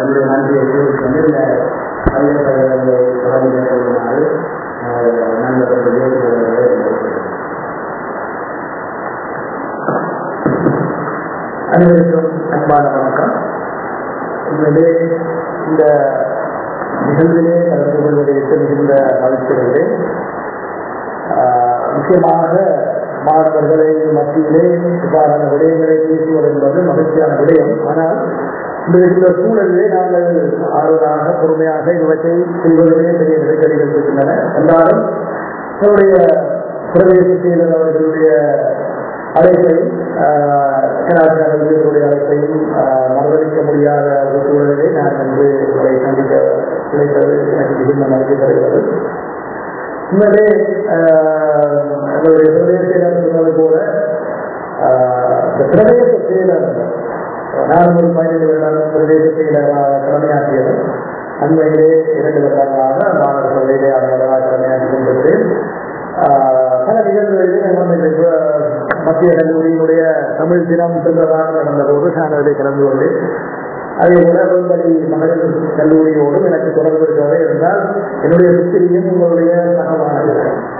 என்னுடைய நன்றியை தெரிவித்து இந்த பயிர்களை தொடங்கி கொள்ளுமாறு நண்பர்கள் இயக்குநர்களை அனைவருக்கும் அன்பான வணக்கம் உண்மையிலே இந்த நிகழ்விலே கலந்து கொள்வதற்கு மிகுந்த மகிழ்ச்சிகிறேன் முக்கியமாக மாணவர்களை மத்தியிலே இவ்வாறான விடயங்களை பேசுவது என்பது மகிழ்ச்சியான விடயம் ஆனால் இந்த இந்த சூழலிலே நாங்கள் ஆர்வமாக பொறுமையாக இவற்றை செய்வதிலே பெரிய நெருக்கடிகள் இருக்கின்றன என்றாலும் அவருடைய பிரதேச செயலர் அவர்களுடைய அழைப்பையும் கலாச்சாரங்களுடைய அழைப்பையும் மறுதளிக்க முடியாத ஒரு சூழலிலே நான் வந்து அவரை சந்திக்க கிடைத்தது எனக்கு மிகுந்த மகிழ்ச்சி தருகிறது உண்மையிலே எங்களுடைய பிரதேச செயலர் சொன்னது போல இந்த பிரதேச செயலர் நான் ஒரு பதினைந்து வருடம் பிரதேச செயலராக கடமையாற்றியது அண்மையிலே இரண்டு வருடங்களாக மாணவர் சபையிலே அலுவலராக கடமையாற்றி கொண்டிருக்கிறேன் பல நிகழ்வுகளிலே வந்து மத்திய கல்லூரியினுடைய தமிழ் தினம் சென்றதாக நடந்தபோது நான் அதில் கலந்து கொண்டேன் அதே போல வெண்படி மகளிர் கல்லூரியோடும் எனக்கு தொடர்பு இருக்கிறதே இருந்தால் என்னுடைய புத்திரியும் உங்களுடைய சகமானது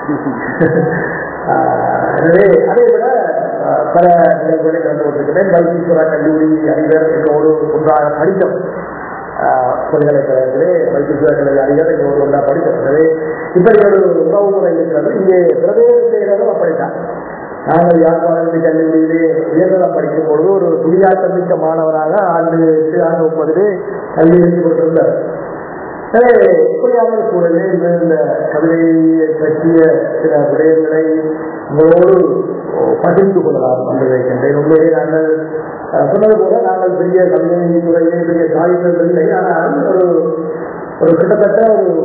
எனவே அதை விட பல நிகழ்வுகளை கலந்து கொண்டிருக்கிறேன் வைத்தீஸ்வரா கல்லூரி அறிஞர் என்னோடு ஒன்றாக படித்தோம் பல்கலைக்கழகத்திலே வைத்தீஸ்வரா கல்லூரி அறிஞர் என்னோடு ஒன்றாக படித்தோம் எனவே இப்படி ஒரு உறவு முறை இருக்கிறது இங்கே பிரதேச செயலரும் அப்படித்தான் நாங்கள் யாழ்ப்பாணத்து கல்லூரியிலே உயர்தரம் படிக்கும் பொழுது ஒரு துணியாட்டம் மிக்க மாணவராக ஆண்டு எட்டு ஆண்டு முப்பதிலே கல்வி எழுதி கொண்டிருந்தார் எனவே இப்படியான ஒரு சூழலில் இந்த இந்த கவிதையை பற்றிய சில விடயங்களை உங்களோடு பகிர்ந்து கொள்ளலாம் என்று வைக்கின்றேன் உண்மையிலே நாங்கள் சொன்னது போல நாங்கள் பெரிய கவிதை துறையிலே பெரிய சாகித்யம் இல்லை ஆனால் ஒரு ஒரு கிட்டத்தட்ட ஒரு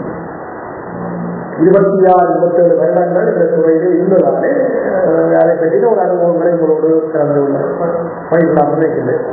இருபத்தி ஆறு இருபத்தேழு வருடங்கள் இந்த துறையிலே இருந்ததாலே அதை பற்றின ஒரு அனுபவங்களை உங்களோடு கலந்து உள்ள பயிரலாம் நினைக்கின்றேன்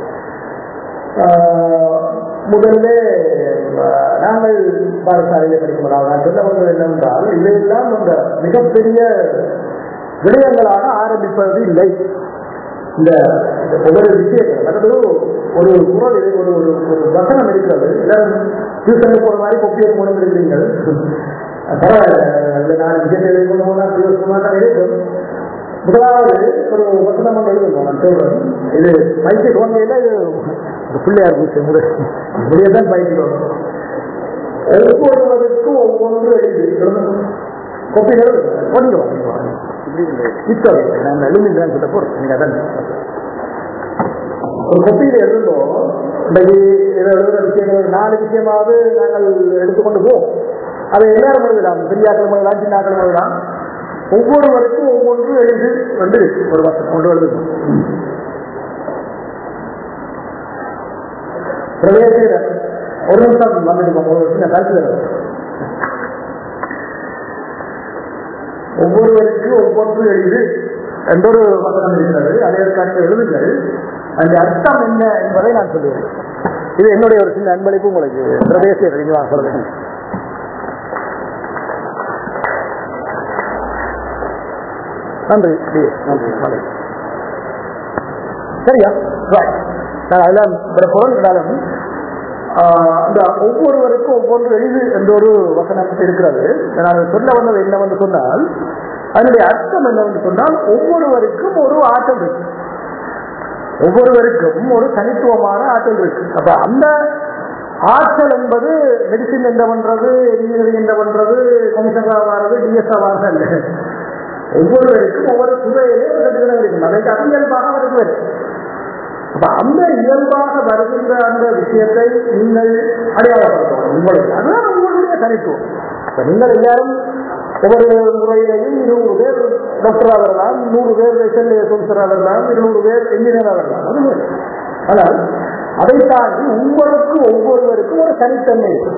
முதல்ல நாங்கள் பாடசாலையில் படிக்கும்போது நான் சொல்ல வந்தது என்னவென்றால் இவையெல்லாம் அந்த மிகப்பெரிய விடயங்களாக ஆரம்பிப்பது இல்லை இந்த ஒவ்வொரு விஷயங்கள் அதாவது ஒரு குரல் ஒரு ஒரு ஒரு வசனம் இருக்கிறது எல்லாரும் டியூஷனுக்கு போன மாதிரி கொப்பியை மூலம் இருக்கிறீர்கள் பரவாயில்ல நான் விஜயத்தை கொண்டு போனால் பிரயோசனமாக தான் இருக்கும் முதலாவது ஒரு வசனம் ஒன்று எழுதணும் நான் சொல்றேன் இது பைக்கு தோன்றையில இது ஒரு பிள்ளையார் பூச்சி முறை இப்படியே தான் பைக்கு வரும் ஒவ்வொருவருக்கும் ஒவ்வொன்று எழுதி கொப்பிகள் கொண்டு வாங்க இப்பவே நான் எழுதிதான் சொல்ல போறேன் நீங்க அதான் ஒரு கொப்பியில் எழுந்தோம் இன்றைக்கு எழுதுற விஷயங்கள் நாலு விஷயமாவது நாங்கள் எடுத்துக்கொண்டு போவோம் அதை எல்லாரும் எழுதலாம் பெரியாக்கள் எழுதலாம் சின்னாக்கள் எழுதலாம் ஒவ்வொருவருக்கும் ஒவ்வொன்று எழுது வந்து ஒரு வருஷம் ஒன்று எழுதணும் பிரதேச ஒரு நிமிஷம் வந்துட்டு ஒரு வருஷம் கருத்து ஒவ்வொருவருக்கு ஒவ்வொன்று எழுது என்றொரு வசனம் இருக்கிறது அதற்கான எழுதுங்கள் அந்த அர்த்தம் என்ன என்பதை நான் சொல்லுவேன் இது என்னுடைய ஒரு சின்ன அன்பளிப்பு உங்களுக்கு பிரதேச நீங்க சொல்றேன் நன்றி நன்றி நன்றி சரியா நான் அதெல்லாம் பொருள்களாலும் அந்த ஒவ்வொருவருக்கும் ஒவ்வொன்று எழுது என்ற ஒரு வசனம் இருக்கிறது நான் சொல்ல வந்தது என்னவென்று சொன்னால் அதனுடைய அர்த்தம் என்னவென்று சொன்னால் ஒவ்வொருவருக்கும் ஒரு ஆற்றல் இருக்கு ஒவ்வொருவருக்கும் ஒரு தனித்துவமான ஆற்றல் இருக்கு அப்ப அந்த ஆற்றல் என்பது மெடிசின் என்ன பண்றது இன்ஜினியரிங் என்ன பண்றது கமிஷனரா வாரது டிஎஸ்ஆ வாரது அல்ல ஒவ்வொருவருக்கும் ஒவ்வொரு துறையிலே ஒரு கட்டுகளும் இருக்கும் அதற்கு அத்தியல்பாக வருவது அப்ப அந்த இயல்பாக வருகின்ற அந்த விஷயத்தை நீங்கள் அடையாளப்படுத்தணும் உங்களுக்கு அதுதான் உங்களுடைய தனித்துவம் இப்ப நீங்கள் எல்லாரும் ஒவ்வொரு முறையிலையும் நூறு பேர் டாக்டராக வரலாம் நூறு பேர் எஸ்எல்ஏ சொலுசராக வரலாம் இருநூறு பேர் என்ஜினியராக வரலாம் அது முறை ஆனால் அதை தாண்டி உங்களுக்கு ஒவ்வொருவருக்கும் ஒரு தனித்தன்மை இருக்கு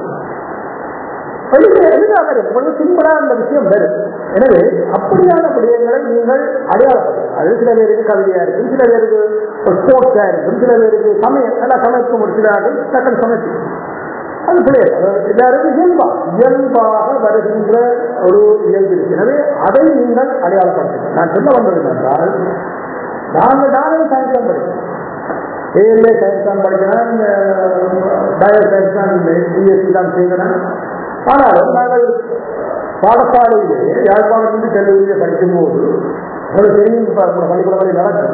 கொஞ்சம் சிம்பிளா அந்த விஷயம் வரும் எனவே அப்படியான விடயங்களை நீங்கள் அடையாளப்படும் அது சில பேருக்கு கவிதையா இருக்கும் சில பேருக்கு ஸ்போர்ட்ஸா இருக்கும் சில பேருக்கு சமயம் நல்லா சமைக்கும் ஒரு சில ஆட்கள் டக்குன்னு சமைச்சு அது பிள்ளைகள் எல்லாருக்கும் இயல்பா இயல்பாக வருகின்ற ஒரு இயல்பு இருக்கு எனவே அதை நீங்கள் அடையாளப்படுத்துங்க நான் சொல்ல வந்தது என்றால் நாங்கள் நானே சாயங்காலம் படிக்கிறேன் ஏஎல்ஏ சயின்ஸ் தான் படிக்கிறேன் பயோ சயின்ஸ் தான் பிஎஸ்சி தான் செய்கிறேன் ஆனாலும் நாங்கள் பாடசாலையிலே யாழ்ப்பாணத்திலிருந்து கல்லூரியை படிக்கும்போது உங்களுக்கு தெரியும் இப்ப நம்ம பள்ளிக்கூடங்களில் நடக்கும்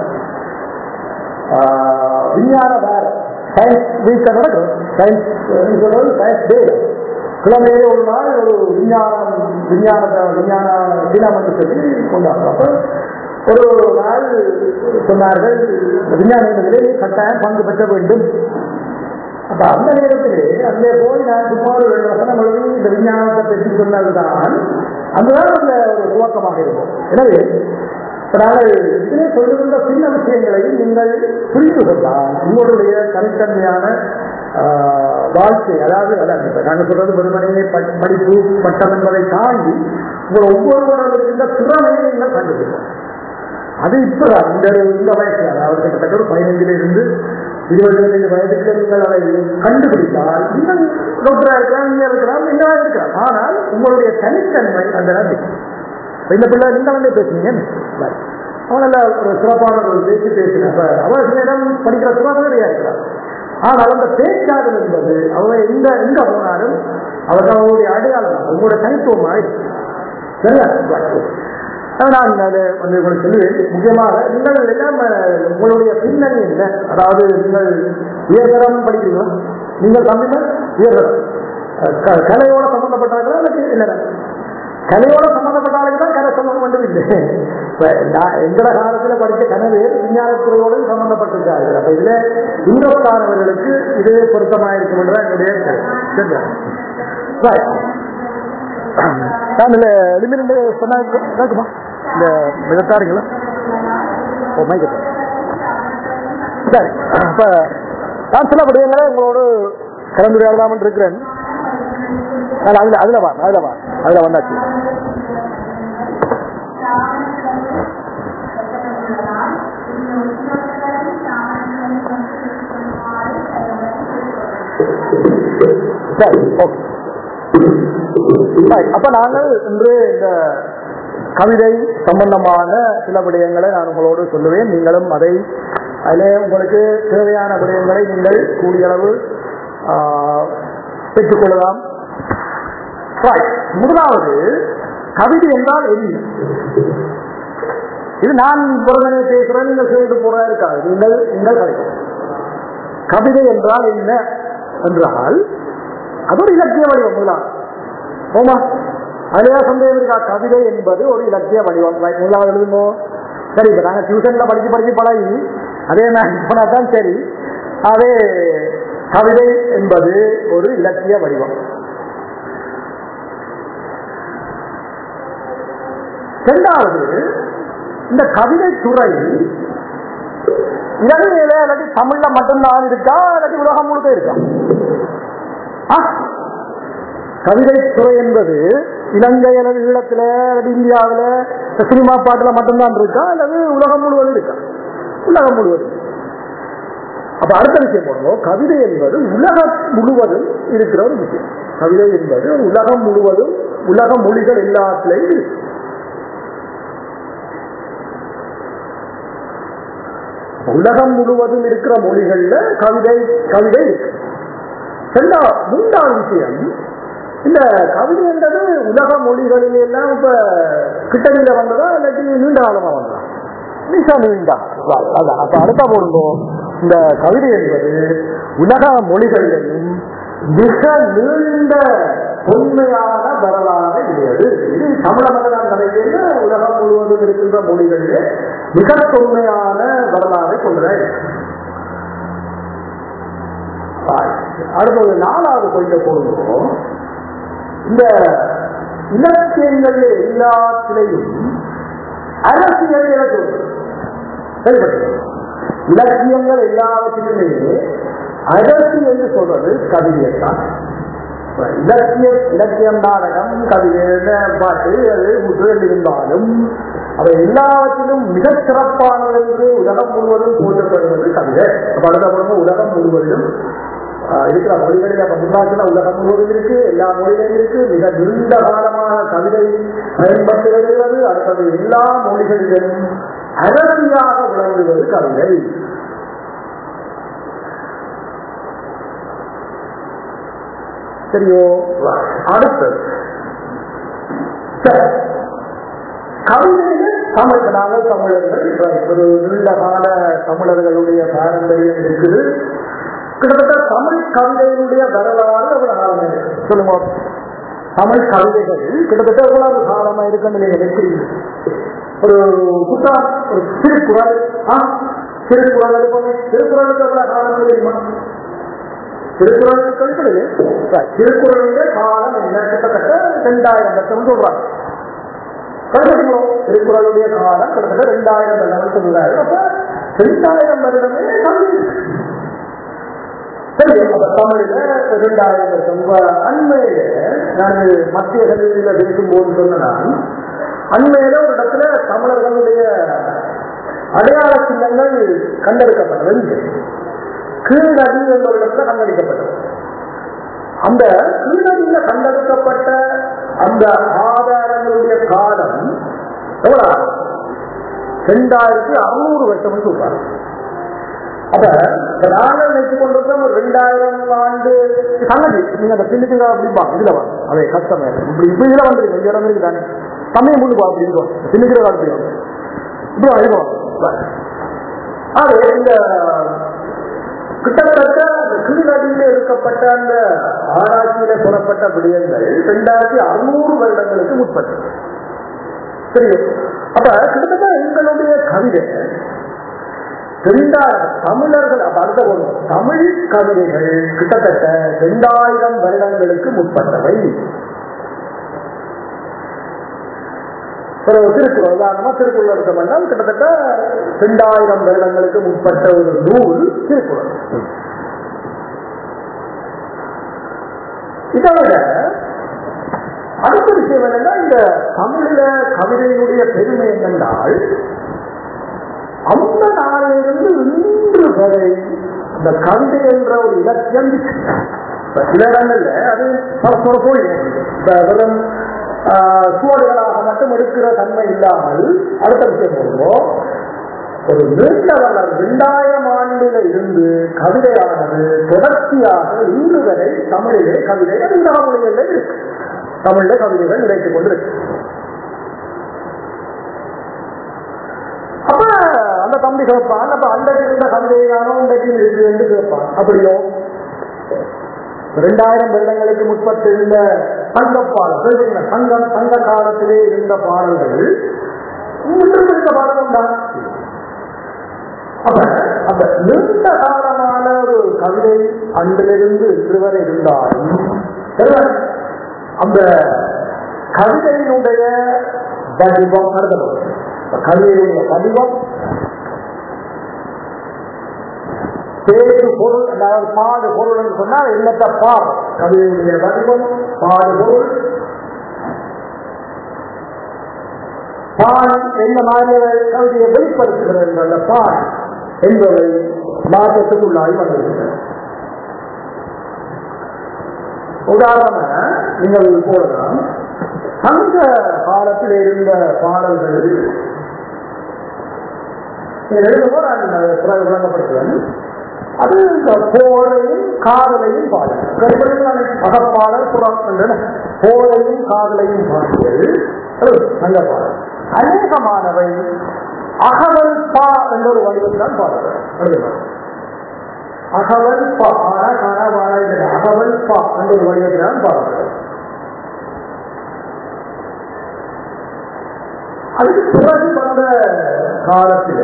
ஆஹ் விஞ்ஞான வாரம் சயின்ஸ் வீக் நடக்கும் சயின்ஸ் சொல்றது சயின்ஸ் டே கிழமையிலே ஒரு நாள் ஒரு விஞ்ஞானம் விஞ்ஞான விஞ்ஞான தினம் என்று சொல்லி கொண்டாடுறோம் அப்ப ஒரு நாள் சொன்னார்கள் விஞ்ஞான தினத்திலே கட்டாயம் பங்கு பெற்ற வேண்டும் அப்ப அந்த நேரத்திலே அதிலே போய் நான் சும்மா ஒரு ரெண்டு வசனம் எழுதி இந்த விஞ்ஞானத்தை பற்றி சொன்னதுதான் அதுதான் அந்த ஒரு துவக்கமாக இருக்கும் எனவே இப்ப நாங்கள் இதிலே சொல்லுகின்ற சின்ன விஷயங்களையும் நீங்கள் புரிந்து கொண்டால் உங்களுடைய தனித்தன்மையான ஆஹ், வாழ்க்கை அதாவது அதான் இப்ப நாங்கள் சொல்றது வெறுமனையே ப- படிப்பு பட்டம் என்பதை தாண்டி உங்கள் ஒவ்வொருவரோட இருந்த திறமையை நீங்கள் கண்டுபிடிப்போம் அது இப்பதான் இந்த இந்த வயசுல அதாவது கிட்டத்தட்ட ஒரு பதினைஞ்சுல இருந்து இருபது இருபத்தைந்து வயதுக்கு நீங்கள் அதை கண்டுபிடித்தால் நீங்கள் டாக்டரா இருக்கலாம் நீங்க இருக்கலாம் என்ன இருக்கலாம் ஆனால் உங்களுடைய தனித்தன்மை அந்த நம்பிக்கை இப்ப இந்த பிள்ளை நீங்க வந்து பேசுனீங்க அவன் நல்ல ஒரு சிறப்பான ஒரு பேச்சு பேசின அப்ப அவன் சில நேரம் படிக்கிற சுகாதாரியா இருக்கிறான் ஆனால் அந்த பேச்சாளர் என்பது அவங்க எங்க எங்க போனாலும் அவர்கள் அவங்களுடைய அடையாளம் உங்களுடைய தனித்துவமாக இருக்கு. சரியா அஹ் நான் அதை வந்து உங்களுக்கு சொல்லுவேன் முக்கியமாக நீங்கள் எல்லாம் அஹ், உங்களுடைய பின்னணி என்ன அதாவது நீங்கள் உயர்தரம் படிக்கிறீங்களா நீங்கள் தமிழ் உயர்தரம் அஹ், க- கலையோட சம்பந்தப்பட்டார்களா அல்லது இல்லை கலையோட சம்பந்தப்பட்டாலும் தான் கலை சம்பந்தம் மட்டும் இல்லை இப்ப நான் எங்கட காலத்துல படிச்ச கனவு விஞ்ஞானத்துறையோடு சம்பந்தப்பட்டிருக்காரு அப்ப இதுல இந்திரவர்களானவர்களுக்கு இது பொருத்தமாயிருக்கும் என்றால் என்னுடைய கருத்து. சரியா? Right. நான் இல்ல லிமிட் சொன்னாங்க கேட்குமா இந்த மிதத்தாருங்களா ஓ மைக்கு சரி அப்ப நான் சில விடயங்களை உங்களோடு கலந்துரையாடலாம்னு இருக்கிறேன் நான் அதுல அதுல வா அதுல வா அதுல வந்தாச்சு சரி ஓகே சரி, அப்ப நாங்கள் இன்று இந்த கவிதை சம்பந்தமான சில விடயங்களை நான் உங்களோடு சொல்லுவேன் நீங்களும் அதை அதில் உங்களுக்கு தேவையான விடயங்களை நீங்கள் கூடிய அளவு ஆஹ், பெற்றுக்கொள்ளலாம் Right. முதலாவது கவிதை என்றால் என்ன இது நான் புறதனை பேசுறேன் நீங்கள் சொல்லிட்டு போறா இருக்காது நீங்கள் நீங்கள் கிடைக்கும் கவிதை என்றால் என்ன என்றால் அது ஒரு இலக்கிய வடிவம் முதலாவது போமா அதுலயா சந்தேகம் இருக்கா கவிதை என்பது ஒரு இலக்கிய வடிவம் Right, முதலாவது எழுதுமோ சரி இப்ப நாங்க டியூஷன்ல படிச்சு படிச்சு பழகி அதே மாதிரி போனா தான் சரி அதே கவிதை என்பது ஒரு இலக்கிய வடிவம் இரண்டாவது இந்த கவிதை துறை இலங்கையில இல்லாட்டி தமிழ்ல மட்டும்தான் இருக்கா இல்லாட்டி உலகம் முழுக்க இருக்கா ஆ? கவிதை துறை என்பது இலங்கை அல்லது ஈழத்துல அல்லது இந்தியாவுல இந்த சினிமா பாட்டுல மட்டும்தான் இருக்கா அல்லது உலகம் முழுவதும் இருக்கா உலகம் முழுவதும் அப்ப அடுத்த விஷயம் போடுவோம் கவிதை என்பது உலகம் முழுவதும் இருக்கிற ஒரு விஷயம் கவிதை என்பது உலகம் முழுவதும் உலக மொழிகள் எல்லாத்துலயும் இருக்கு உலகம் முழுவதும் இருக்கிற மொழிகள்ல கவிதை கவிதை இருக்கு ரெண்டா மூன்றாவது விஷயம் இந்த கவிதை என்றது உலக மொழிகளில் எல்லாம் இப்ப கிட்டடியில வந்ததா இல்லாட்டி நீண்ட காலமா வந்ததா மிக நீண்ட காலம். அதான் அப்ப அடுத்த போடுவோம் இந்த கவிதை என்பது உலக மொழிகளிலும் மிக நீண்ட உண்மையான வரலாறு உடையது இது தமிழ மகனான் கதையில உலகம் முழுவதும் இருக்கின்ற மொழிகளிலே மிக தொன்மையான வரலாறை கொண்டதாக இருக்கு அடுத்தது நாலாவது பாயிண்ட போடுவோம் இந்த இலக்கியங்கள் எல்லாத்திலையும் அரசியல் எனக்கு சரிப்பட்டு இலக்கியங்கள் எல்லாவற்றிலுமே அரசு என்று சொல்றது கவிதையத்தான் இலக்கிய இலக்கியம் நாடகம் கவிதை பாட்டு அது முற்று இருந்தாலும் அவை எல்லாவற்றிலும் மிகச் சிறப்பானது என்று உலகம் முழுவதும் போற்றப்படுவது கவிதை அப்ப அடுத்த படம் உலகம் முழுவதிலும் ஆஹ், இருக்கிற மொழிகளில் அப்ப முன்னாட்சில உலகம் முழுவதும் இருக்கு எல்லா மொழிகளும் இருக்கு மிக நீண்ட காலமாக கவிதை பயன்பட்டு வருகிறது அடுத்தது எல்லா மொழிகளிலும் அரசியாக விளங்குவது கவிதை சரியோ அடுத்தது சரி. கவிதைகள் தமிழ் நாங்கள் தமிழர்கள் இப்ப ஒரு நீண்ட கால தமிழர்களுடைய பாரம்பரியம் இருக்குது கிட்டத்தட்ட தமிழ் கவிதையினுடைய வரலாறு எவ்வளவு காலம் இருக்கு சொல்லுங்க தமிழ் கவிதைகள் கிட்டத்தட்ட எவ்வளவு காலமா இருக்குன்னு நீங்க நினைக்கிறீங்க ஒரு புத்தா ஒரு திருக்குறள் ஆ திருக்குறள் எடுப்போமே திருக்குறளுக்கு எவ்வளவு காலம் தெரியுமா திருக்குறள் கழிக்கிறது திருக்குறளுடைய காலம் என்ன கிட்டத்தட்ட ரெண்டாயிரம் வருஷம் சொல்றாங்க கருதுங்களோ திருக்குறளுடைய காலம் கிட்டத்தட்ட ரெண்டாயிரம் வருடம் சொல்றாரு அப்ப ரெண்டாயிரம் வருடமே தமிழ் சரி அப்ப தமிழ்ல ரெண்டாயிரம் வருஷம் இப்ப அண்மையில நான் மத்திய கல்வியில பேசும்போது சொன்னேன் அண்மையில ஒரு இடத்துல தமிழர்களுடைய அடையாள சின்னங்கள் கண்டெடுக்கப்பட்டது கீழடி என்ற ஒரு இடத்துல கண்டெடுக்கப்பட்டது அந்த கீழடியில கண்டெடுக்கப்பட்ட அந்த ஆதாரங்களுடைய காலம் எவ்வளவு ரெண்டாயிரத்தி அறுநூறு வருஷம் சொல்றாங்க அப்ப இப்ப நாங்கள் நினைச்சு கொண்டிருக்கோம் ஒரு ரெண்டாயிரம் ஆண்டு சங்கதி நீங்க அந்த பின்னுக்கு அப்படிப்பா இதுல வாங்க அதே கஷ்டமே இப்படி இப்படி இதுல வந்துருக்கு கொஞ்சம் இடம் இருக்கு தானே சமயம் முன்னு பா அப்படின்னு பின்னுக்கிற காலத்துல இப்படி அழிவோம் அது இந்த கிட்டத்தட்ட கீழடியில் எடுக்கப்பட்ட அந்த ஆராய்ச்சியில சொல்லப்பட்ட விடயங்கள் ரெண்டாயிரத்தி அறுநூறு வருடங்களுக்கு முற்பட்டது சரி அப்ப கிட்டத்தட்ட எங்களுடைய கவிதை ரெண்டாயிரம் தமிழர்கள் அப்ப அடுத்த ஒரு தமிழ் கவிதைகள் கிட்டத்தட்ட ரெண்டாயிரம் வருடங்களுக்கு முற்பட்டவை ஒரு திருக்குறள் உதாரணமா திருக்குறள் எடுத்தோம்னா கிட்டத்தட்ட ரெண்டாயிரம் வருடங்களுக்கு முற்பட்ட ஒரு நூல் திருக்குறள் இதை விட அடுத்த விஷயம் என்னன்னா இந்த தமிழ்ல கவிதையினுடைய பெருமை என்னென்றால் அந்த நாளிலிருந்து இன்று வரை அந்த கவிதை என்ற ஒரு இலக்கியம் இப்ப சில இடங்கள்ல அது பரஸ்பர போய் வெறும் சுவடுகளாக மட்டும் எடுக்கிற தன்மை இல்லாமல் அடுத்த விஷயம் சொல்றோம் ஒரு நீண்ட வரலாறு இரண்டாயிரம் ஆண்டில இருந்து கவிதையானது தொடர்ச்சியாக இன்று வரை தமிழிலே கவிதைகள் இந்த மொழிகளில் இருக்கு தமிழ்ல கவிதைகள் நினைத்துக் கொண்டிருக்கு அப்ப அந்த தம்பி கேட்பான் அப்ப அன்றைக்கு இருந்த கவிதையானோ இன்றைக்கு இருக்கு என்று கேட்பான் அப்படியோ இரண்டாயிரம் வருடங்களுக்கு முற்பட்டு இருந்த சங்கப்பாடல் சொல்றீங்க சங்கம் சங்க காலத்திலே இருந்த பாடல்கள் இன்றும் இருந்த பாடலும் தான் அப்ப அந்த நீண்ட காலமான ஒரு கவிதை அன்றிலிருந்து இன்று வரை இருந்தாலும் அந்த கவிதையினுடைய வடிவம் கருதப்படும் கவிதையுடைய வடிவம் பேரு பொருள் அதாவது பாடு பொருள் சொன்னால் என்னத்த பார் கவிதையுடைய வடிவம் பாடு பொருள் பாடம் எந்த மாதிரி கவிதையை வெளிப்படுத்துகிறது அந்த பாட் என்பதை மாற்றத்துக்குள்ளாகி வந்திருக்கிறது உதாரணமாக நீங்கள் போடலாம் சங்க காலத்தில் இருந்த பாடல்கள் எழுதுமோ நான் விளங்கப்படுத்துவேன் அது இந்த போரையும் காதலையும் பாடல் அகப்பாடல் புறம் போரையும் காதலையும் பாடல்கள் நல்ல பாடல் அநேகமானவை அகவல் பா என்ற ஒரு வடிவத்தில் பாடல்கள் அகவல் பா ஆனா காணா வாழ அகவல் பா என்ற ஒரு வடிவத்தில் பாடல்கள் அதுக்கு பிறகு வந்த காலத்தில்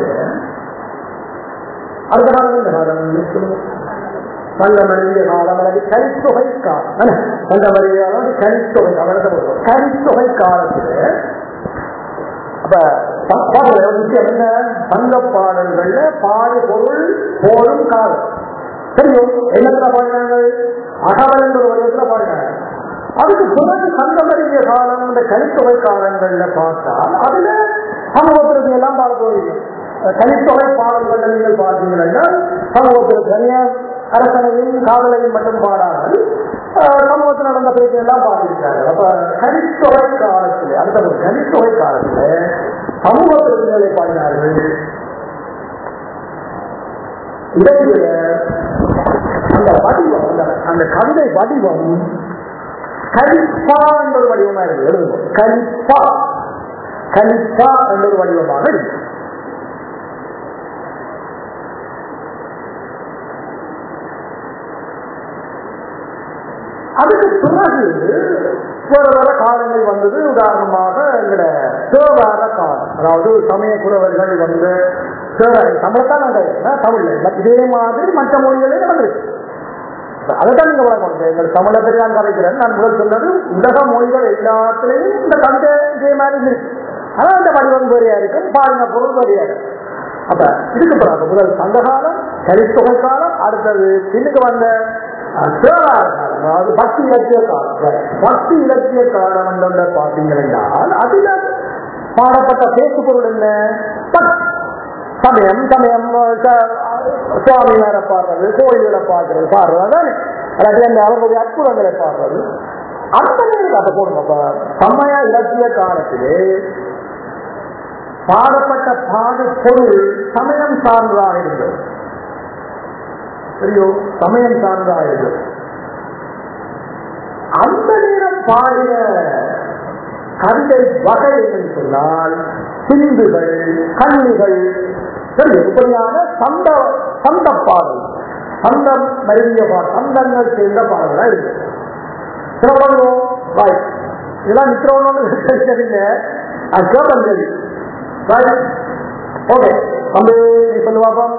அடுத்த காலம் இந்த காலம் பல்லமணிய காலம் அல்லது கரித்தொகை காலம் பல்லமணிய கரித்தொகை காலம் கரித்தொகை காலத்தில் அப்ப முக்கியம் என்ன சங்க பாடல்கள்ல பாடு பொருள் போரும் காலம் தெரியும் என்னத்துல பாடினாங்க அகவல் என்ற ஒரு வடிவத்துல பாடினாங்க அதுக்கு பிறகு சங்கமறிய காலம் இந்த கலித்தொகை காலங்கள்ல பார்த்தா அதுல சமூகத்திற்கு எல்லாம் பாட போறீங்க கலித்தொகை பாடல்கள் நீங்கள் பார்த்தீங்கன்னா சமூகத்திற்கு தனியார் அரசனையும் காதலையும் மட்டும் பாடாமல் சமூகத்தில் நடந்த பேச்சு எல்லாம் பாடியிருக்காங்க அப்ப கலித்தொகை காலத்துல அந்த ஒரு கலித்தொகை காலத்துல சமூக பிரச்சனைகளை பாடினார்கள் இடையில அந்த வடிவம் அந்த அந்த கவிதை வடிவம் கலிப்பா என்ற ஒரு வடிவமா இருக்கு எழுதுவோம் கலிப்பா கலிப்பா என்ற ஒரு வடிவமாக இருக்கு அதுக்கு பிறகு வேற வேற காலங்கள் வந்தது உதாரணமாக எங்கட தேவார காலம் அதாவது சமய குறவர்கள் வந்து தேவார தமிழத்தான் நாங்கள் தமிழ்ல but இதே மாதிரி மற்ற மொழிகளில் வந்திருக்கு அதைத்தான் நீங்க வழக்கம் எங்கள் தமிழை தெரியாம கதைக்கிறேன் நான் முதல் சொன்னது உலக மொழிகள் எல்லாத்துலயும் இந்த கவிதை இதே மாதிரி இருக்கு அதான் இந்த வடிவம் வேறையா இருக்கும் பாருங்க பொருள் வேறையா இருக்கு அப்ப இதுக்கு பிறகு முதல் சங்க காலம் கலித்தொகை காலம் அடுத்தது பின்னுக்கு வந்த அஹ், தேவார காலம் அதாவது பக்தி இலக்கிய காலம் பக்தி இலக்கிய காலம் என்று பார்த்தீங்கள் என்றால் அதுல பாடப்பட்ட பேசு பொருள் என்ன பக்தி சமயம் சமயம் ச- சுவாமி வேற பாடுறது கோயில்களை பாடுறது பாடுறது அதானே அதாவது அந்த அவர்களுடைய அற்புதங்களை பாடுறது அந்த நேரத்தில் அதை போடுங்க அப்ப சமய இலக்கிய காலத்திலே பாடப்பட்ட பாடு பொருள் சமயம் சார்ந்ததாக இருந்தது சரியோ சமயம் சார்ந்ததாக இருந்தது அந்த நேரம் பாடின கவிதை வகை என்று சொன்னால் சிந்துகள் கண்ணிகள் சரி இப்படியான சந்த சந்த பாடல் சந்தம் மருந்திய பாடல் சந்தங்கள் சேர்ந்த பாடல்களா இருக்கு சிரவணம் பாய் இதெல்லாம் நிக்கிறவனு சரிங்க அது கேட்பேன் சரி பாய் ஓகே வந்து நீ சொல்லு பாப்போம்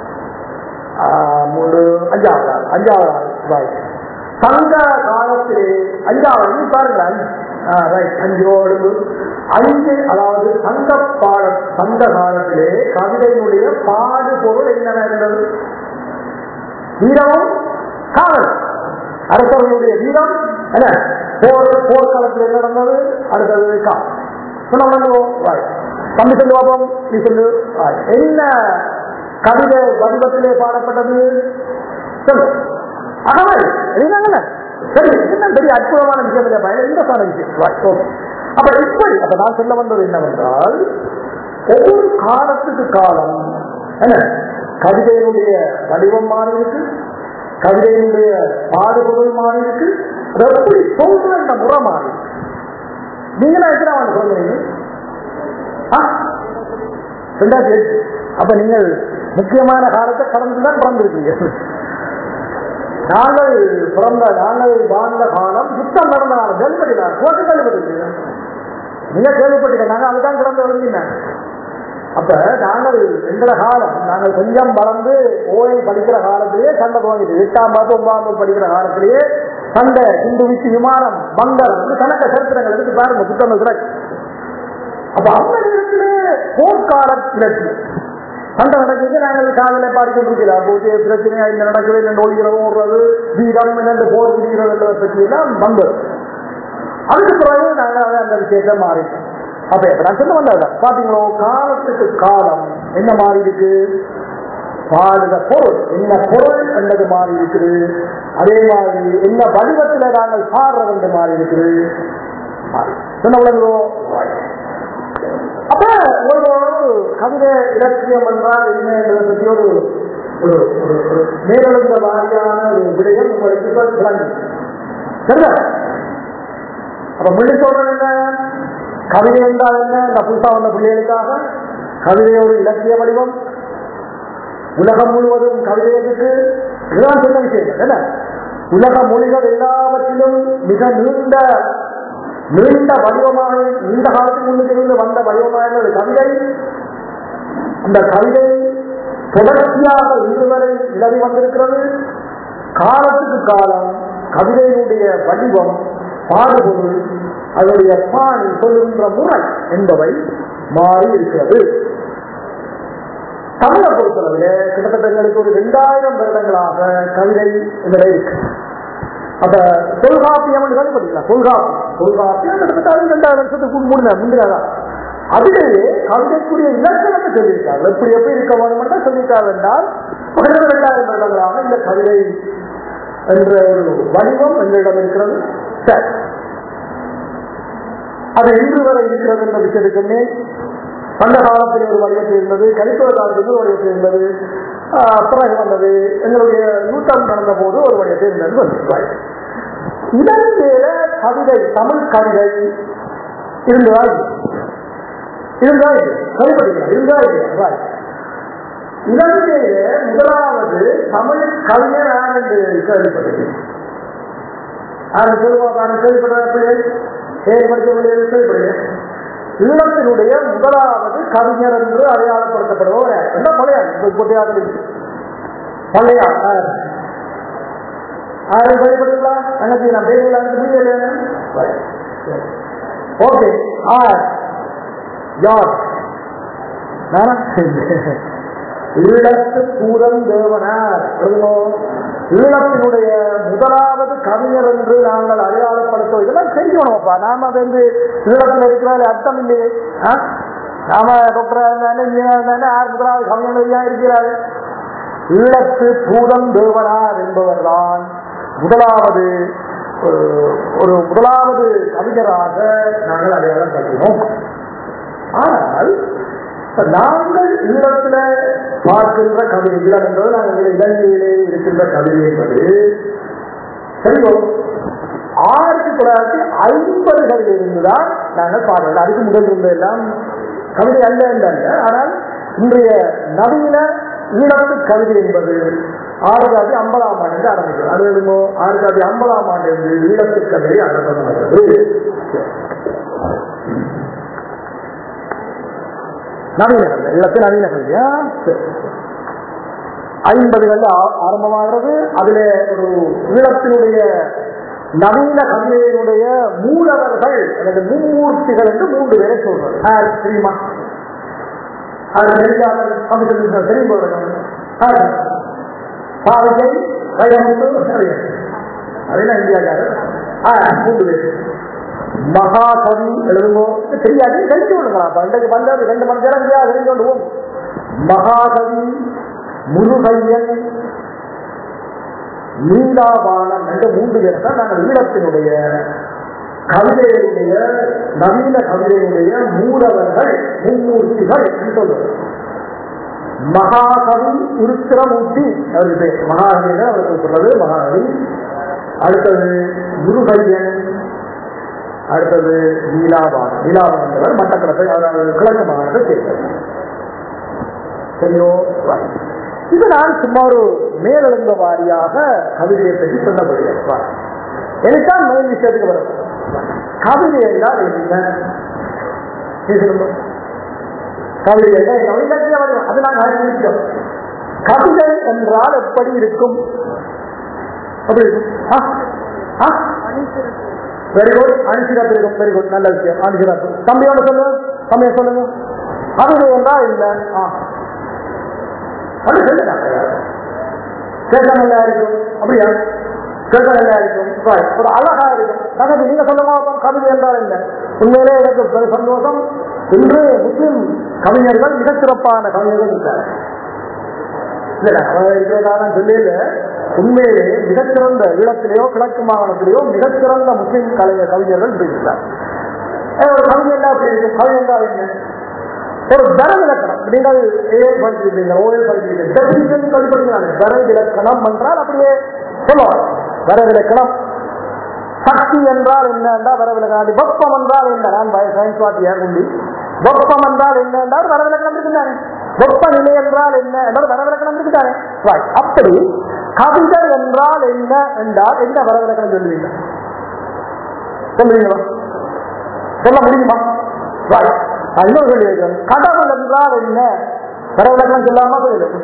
மூணு அஞ்சாவது ஆள் அஞ்சாவது ஆள் பாய் சங்க காலத்திலே அஞ்சாவது நீ பாருங்க அஞ்சு ரைட் அஞ்சோடு அஞ்சு அதாவது சங்க பாட சங்க காலத்திலே கவிதையினுடைய பாடு பொருள் என்ன இருந்தது வீரமும் காவல் அரசர்களுடைய வீரம் என்ன போர் போர்க்களத்தில் என்ன நடந்தது அடுத்தது காவல் சொன்ன தம்பி சொல்லு பாப்போம் நீ சொல்லு வாய். என்ன கவிதை வடிவத்திலே பாடப்பட்டது சொல்லு அகவல் எழுதாங்கல்ல சரி என்ன பெரிய அற்புதமான விஷயம் இல்லை பயன் இன்ட்ரெஸ்டான விஷயம் Right, okay. அப்ப இப்படி அப்ப நான் சொல்ல வந்தது என்னவென்றால் ஒவ்வொரு காலத்துக்கு காலம் என்ன கவிதையினுடைய வடிவம் மாறி இருக்கு கவிதையினுடைய பாடுபொருள் மாறி இருக்கு அது எப்படி சொல்ற முறை மாறி இருக்கு நீங்களா எத்தனை அவன் சொல்றீங்க ஆ? ரெண்டாயிரத்தி எட்டு அப்ப நீங்கள் முக்கியமான காலத்தை கடந்துதான் பிறந்திருக்கீங்க நாங்கள் பிறந்த நாங்கள் வாழ்ந்த காலம் யுத்தம் நடந்த காலம் கேள்விப்பட்டீங்க கோட்டு கேள்விப்பட்டிருக்கீங்க நீங்க கேள்விப்பட்டீங்க நாங்க அதுதான் கிடந்து எழுதினேன் அப்ப நாங்கள் எங்கள காலம் நாங்கள் கொஞ்சம் வளர்ந்து ஓயை படிக்கிற காலத்திலேயே சண்டை துவங்கிட்டு எட்டாம் பாத்து ஒன்பதாம் வகுப்பு படிக்கிற காலத்திலேயே சண்டை சிந்து விச்சு விமானம் பங்கர் இப்படி கணக்க சரித்திரங்கள் எடுத்து பாருங்க புத்தகம் கிடக்கு அப்ப அந்த நேரத்திலே போர்க்கால இலக்கியம் சண்டை நடக்குது நாங்கள் காதலை பாடிக்கொண்டிருக்கிறோம் அப்போ பிரச்சனையா இந்த நடக்குது இந்த ஒழிக்கிறதும் ஓடுறது வீரம் இந்த போர் பிடிக்கிறது பற்றி எல்லாம் வந்தது அதுக்கு பிறகு நாங்கள் அதை அந்த விஷயத்தை மாறிட்டோம் அப்ப இப்ப நான் சொல்ல வந்தது பாத்தீங்களோ காலத்துக்கு காலம் என்ன மாறி இருக்கு பாடுத பொருள் என்ன பொருள் என்பது மாறி இருக்குது அதே மாதிரி என்ன வடிவத்துல நாங்கள் பாடுறது என்று மாறி இருக்குது மாறி. சொன்ன உலகோ அப்ப ஒரு ஒரு கவிதை இலக்கியம் என்றால் என்ன என்பதை பற்றி ஒரு ஒரு ஒரு- ஒரு மேலெழுந்த வாரியான ஒரு விடயம் உங்களுக்கு இப்ப விளங்கும் சரியா அப்ப முள்ளி சொல்றது என்ன கவிதை என்றால் என்ன இந்த புதுசா வந்த பிள்ளைகளுக்காக கவிதை ஒரு இலக்கிய வடிவம் உலகம் முழுவதும் கவிதை இருக்கு இதுதான் சொன்ன விஷயம் என்ன உலக மொழிகள் எல்லாவற்றிலும் மிக நீண்ட நீண்ட வடிவமாக நீண்ட காலத்துக்கு முன்னுக்கு இருந்து வந்த வடிவமாக இருந்தது கவிதை அந்த கவிதை தொடர்ச்சியாக இன்று வரை நிலவி வந்திருக்கிறது காலத்துக்கு காலம் கவிதையினுடைய வடிவம் பாடுபொருள் அதனுடைய பாணி சொல்லுகின்ற முறை என்பவை மாறி இருக்கிறது தமிழை பொறுத்தளவில் கிட்டத்தட்ட எங்களுக்கு ஒரு ரெண்டாயிரம் வருடங்களாக கவிதை எங்களை இருக்கு அப்ப தொல்காப்பியம் படிக்கலாம் தொல்காப்பியம் தொல்காப்பியம் கிட்டத்தட்ட அது ரெண்டாயிரம் வருஷத்துக்கு முன்ன முந்தினதான் அதிலேயே கவிதைக்குரிய இலக்கணத்தை சொல்லியிருக்காங்க எப்படி எப்படி இருக்க வேணும் சொல்லியிருக்காங்க என்றால் ஒரு ரெண்டாயிரம் வருடங்களாக இந்த கவிதை என்ற ஒரு வடிவம் எங்களிடம் இருக்கிறது சரி அது இன்று வரை இருக்கிறது என்ற விஷயத்துக்குமே பண்ட காலத்தில் ஒரு வடிவத்தில் இருந்தது கலித்துவ காலத்தில் ஒரு வடிவத்தில் இருந்தது ஆஹ் பிறகு வந்தது எங்களுடைய நூற்றாண்டு நடந்த போது ஒரு வடிவத்தில் இருந்தது வந்து இலங்கையில கவிதை தமிழ் கவிதை இருந்ததா இருந்தா கவிப்படுகிறார் இருந்தா இல்லையா இலங்கையில முதலாவது தமிழ் கவிஞர் யார் என்று கேள்விப்பட்டது யாரும் சொல்லுவாங்க நான் கேள்விப்படுறாரு ஏன் படிக்க முடியாது கேள்விப்படுகிறேன் ஈழத்தினுடைய முதலாவது கவிஞர் என்று அடையாளப்படுத்தப்படுபவர் என்ன மலையாளி கொட்டையாக பழையா யாரும் கேள்விப்படுங்களா அன்னைக்கு நான் பேசல ஓகே ஆர் யார் ஈழத்து பூரம் தேவனார் ஈழத்தினுடைய முதலாவது கவிஞர் என்று நாங்கள் அடையாளப்படுத்த இதெல்லாம் செய்யணும்ப்பா நாம வந்து ஈழத்தில் இருக்கிறாரு அர்த்தம் இல்லையே நாம டாக்டர் யார் முதலாவது கவிஞர் இருக்கிறாரு ஈழத்து பூதம் தேவனார் என்பவர் தான் முதலாவது ஒரு ஒரு முதலாவது கவிஞராக நாங்கள் அடையாளம் கட்டினோம் ஆனால் நாங்கள் ஈழத்துல பார்க்கின்ற கவிதை ஈழம் என்பது நாங்கள் இலங்கையிலே இருக்கின்ற கவிதை என்பது சரியோ ஆயிரத்தி தொள்ளாயிரத்தி ஐம்பதுகளில் இருந்துதான் நாங்கள் பாடுறோம் அதுக்கு முதல் இருந்த எல்லாம் கவிதை அல்ல என்றல்ல ஆனால் இன்றைய நவீன ஈழத்து கவிதை என்பது ஆயிரத்தி ஐம்பதாம் ஆண்டு ஆரம்பிக்கும் அது என்னமோ ஆயிரத்தி ஐம்பதாம் ஆண்டு இருந்து ஈழத்து கவிதை ஆரம்பமாகிறது நவீன கவிதை ஈழத்து நவீன கவிதையா ஐம்பதுகள்ல ஆரம்பமாகிறது அதுல ஒரு ஈழத்தினுடைய நவீன கவிதையினுடைய மூலவர்கள் அல்லது மும்மூர்த்திகள் என்று மூன்று பேரை சொல்றது யார் தெரியுமா அது தெரியாமல் கவிதை தெரியும் பாவகை வைரமுத்து அதெல்லாம் இந்தியாக்காரர் மூன்று பேர் மகாகவி எழுதுங்கோ தெரியாது தெரிஞ்சு கொள்ளுங்களா இன்றைக்கு வந்தது ரெண்டு மணி நேரம் தெரியாது தெரிஞ்சு கொள்வோம் மகாகவி முருகையன் நீலாபாலன் என்ற மூன்று பேர் தான் நாங்கள் ஈழத்தினுடைய கவிதையினுடைய நவீன கவிதையினுடைய மூலவர்கள் மும்மூர்த்திகள் என்று சொல்லுவோம் மகாகவி உருத்திரமூர்த்தி அவருக்கு பேர் மகாகவி அவருக்கு சொல்றது மகாகவி அடுத்தது முருகையன் அடுத்தது நீலாபான் நீலாபான் என்பவர் மட்டக்களப்பை அதாவது கிழக்கு மாகாணத்தை சேர்ந்தவர் சரியோ இது நான் சும்மா ஒரு மேலெழுந்த வாரியாக கவிதையை பற்றி சொல்ல முடியாது எனக்கான் மேல் விஷயத்துக்கு வரும் கவிதை என்றால் என்ன கவிதை என்றால் இலக்கிய வடிவம் அது நாங்கள் அறிவித்தோம் கவிதை என்றால் எப்படி இருக்கும் அப்படி இருக்கும் வெரி குட் அனுசிராத்து இருக்கும் வெரி குட் நல்ல விஷயம் அனுசிராத்து தம்பியோட சொல்லுங்க தம்பியை சொல்லுங்க கவிதை என்றால் இல்லை ஆ அது சொல்லுங்க கேட்க நல்லா இருக்கும் அப்படியா கேட்க நல்லா இருக்கும் ஒரு அழகா இருக்கும் கவிதை நீங்க சொல்லுங்க கவிதை என்றால் என்ன உண்மையிலே எனக்கு சந்தோஷம் இன்று முஸ்லிம் கவிஞர்கள் மிகச் சிறப்பான கவிஞர்கள் இருக்காங்க இல்ல இருக்கிறதாக சொல்லல உண்மையிலே மிகச்சிறந்த ஈழத்திலேயோ கிழக்கு மாகாணத்திலேயோ மிகச்சிறந்த முஸ்லிம் கலைஞர் கவிஞர்கள் இருக்கிறார் ஒரு கவிதை என்ன அப்படி இருக்கும் கவிதை என்றால் என்ன ஒரு தர விளக்கணம் நீங்கள் ஏ படிச்சிருக்கீங்க ஓஎல் படிச்சிருக்கீங்க டெபினிஷன் படிப்பீங்க தர விளக்கணம் என்றால் அப்படியே சொல்லுவாங்க வர விளக்கணம் சக்தி என்றால் என்ன என்றால் வர விளக்கணம் வெப்பம் என்றால் என்ன நான் சயின்ஸ் வாட்டியார் உண்டி வெப்பம் என்றால் என்ன என்றால் வர விளக்கணம் இருக்குதானே வெப்பநிலை என்றால் என்ன என்றால் வர விளக்கணம் இருக்குதானே அப்படி கவிதை என்றால் என்ன என்றால் என்ன வர விளக்கணம் சொல்லுவீங்க சொல்லுவீங்களா சொல்ல முடியுமா இன்னொரு கேள்வி வைக்கிறேன் கடவுள் என்றால் என்ன வர விளக்கணம் சொல்லாம சொல்லுங்க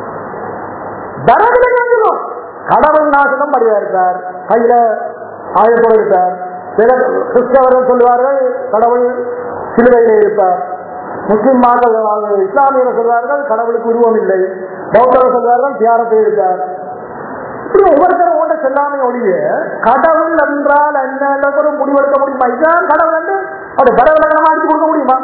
வர விளக்கணம் சொல்லுவோம் கடவுள் நாசனம் படிவா இருக்கார் கையில ஆயத்தோடு இருக்கார் கிறிஸ்தவர்கள் சொல்வார்கள் கடவுள் சிலுவையிலே இருப்பார் முஸ்லிம் மார்கள் இஸ்லாமியர்கள் சொல்வார்கள் கடவுளுக்கு உருவம் இல்லை பௌத்தர்கள் சொல்வார்கள் தியானத்தை இருக்கார் இப்படி ஒவ்வொருத்தரும் ஒன்று சொல்லாமே ஒழிய கடவுள் என்றால் என்ன ஒரு முடிவெடுக்க முடியுமா இதுதான் கடவுள் என்று அவருடைய பரவலகமாக அடித்து கொடுக்க முடியுமா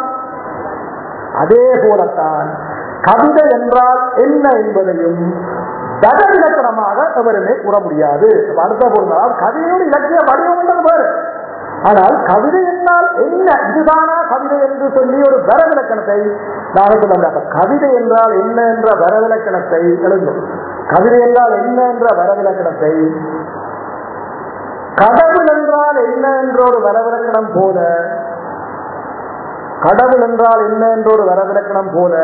அதே போலத்தான் கவிதை என்றால் என்ன என்பதையும் தட இலக்கணமாக எவருமே கூற முடியாது அடுத்த பொருளால் கவிதையோடு இலக்கிய வடிவம் என்பது வேறு ஆனால் கவிதை என்றால் என்ன இதுதானா கவிதை என்று சொல்லி ஒரு வரவிலக்கணத்தை நாங்கள் சொல்ல முடியாது கவிதை என்றால் என்ன என்ற வரவிலக்கணத்தை எழுதும் கவிதை என்றால் என்ன என்ற வரவிலக்கணத்தை கடவுள் என்றால் என்ன என்ற ஒரு வரவிலக்கணம் போல கடவுள் என்றால் என்ன என்ற ஒரு வரவிலக்கணம் போல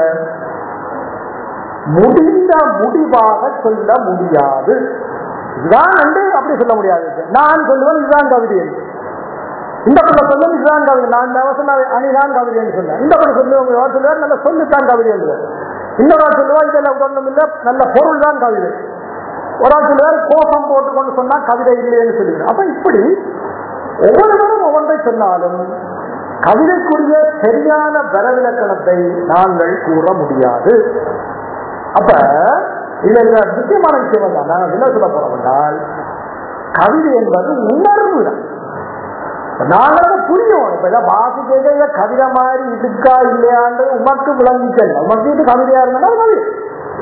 முடிந்த முடிவாக சொல்ல முடியாது இதுதான் என்று அப்படி சொல்ல முடியாது நான் சொல்லுவேன் இதுதான் கவிதை என்று இந்த பக்கம் சொல்லும் இதுதான் கவிதை நான் இந்த அவசரம் அணிதான் கவிதை என்று சொன்னேன் இந்த பக்கம் சொல்லுவாங்க சொல்லுவார் நல்ல சொல்லுத்தான் கவிதை என்று இன்னொரு ஆள் சொல்லுவா இதெல்லாம் ஒன்றும் இல்லை நல்ல பொருள் தான் கவிதை ஒரு ஆள் சொல்லுவார் கோபம் போட்டுக்கொண்டு சொன்னா கவிதை இல்லைன்னு சொல்லுவேன் அப்ப இப்படி ஒவ்வொருவரும் ஒவ்வொன்றை சொன்னாலும் கவிதைக்குரிய சரியான வரவிலக்கணத்தை நாங்கள் கூற முடியாது அப்ப இதுல இதுல முக்கியமான விஷயம் தான் நான் என்ன சொல்ல போறோம் என்றால் கவிதை என்பது உணர்வு தான் நாங்களும் புரியும் இப்ப இதை வாசிக்க இதை கவிதை மாதிரி இருக்கா இல்லையான்னு உமக்கு விளங்கிக்கல உமக்கு இது கவிதையா இருந்தாலும் அது கவிதை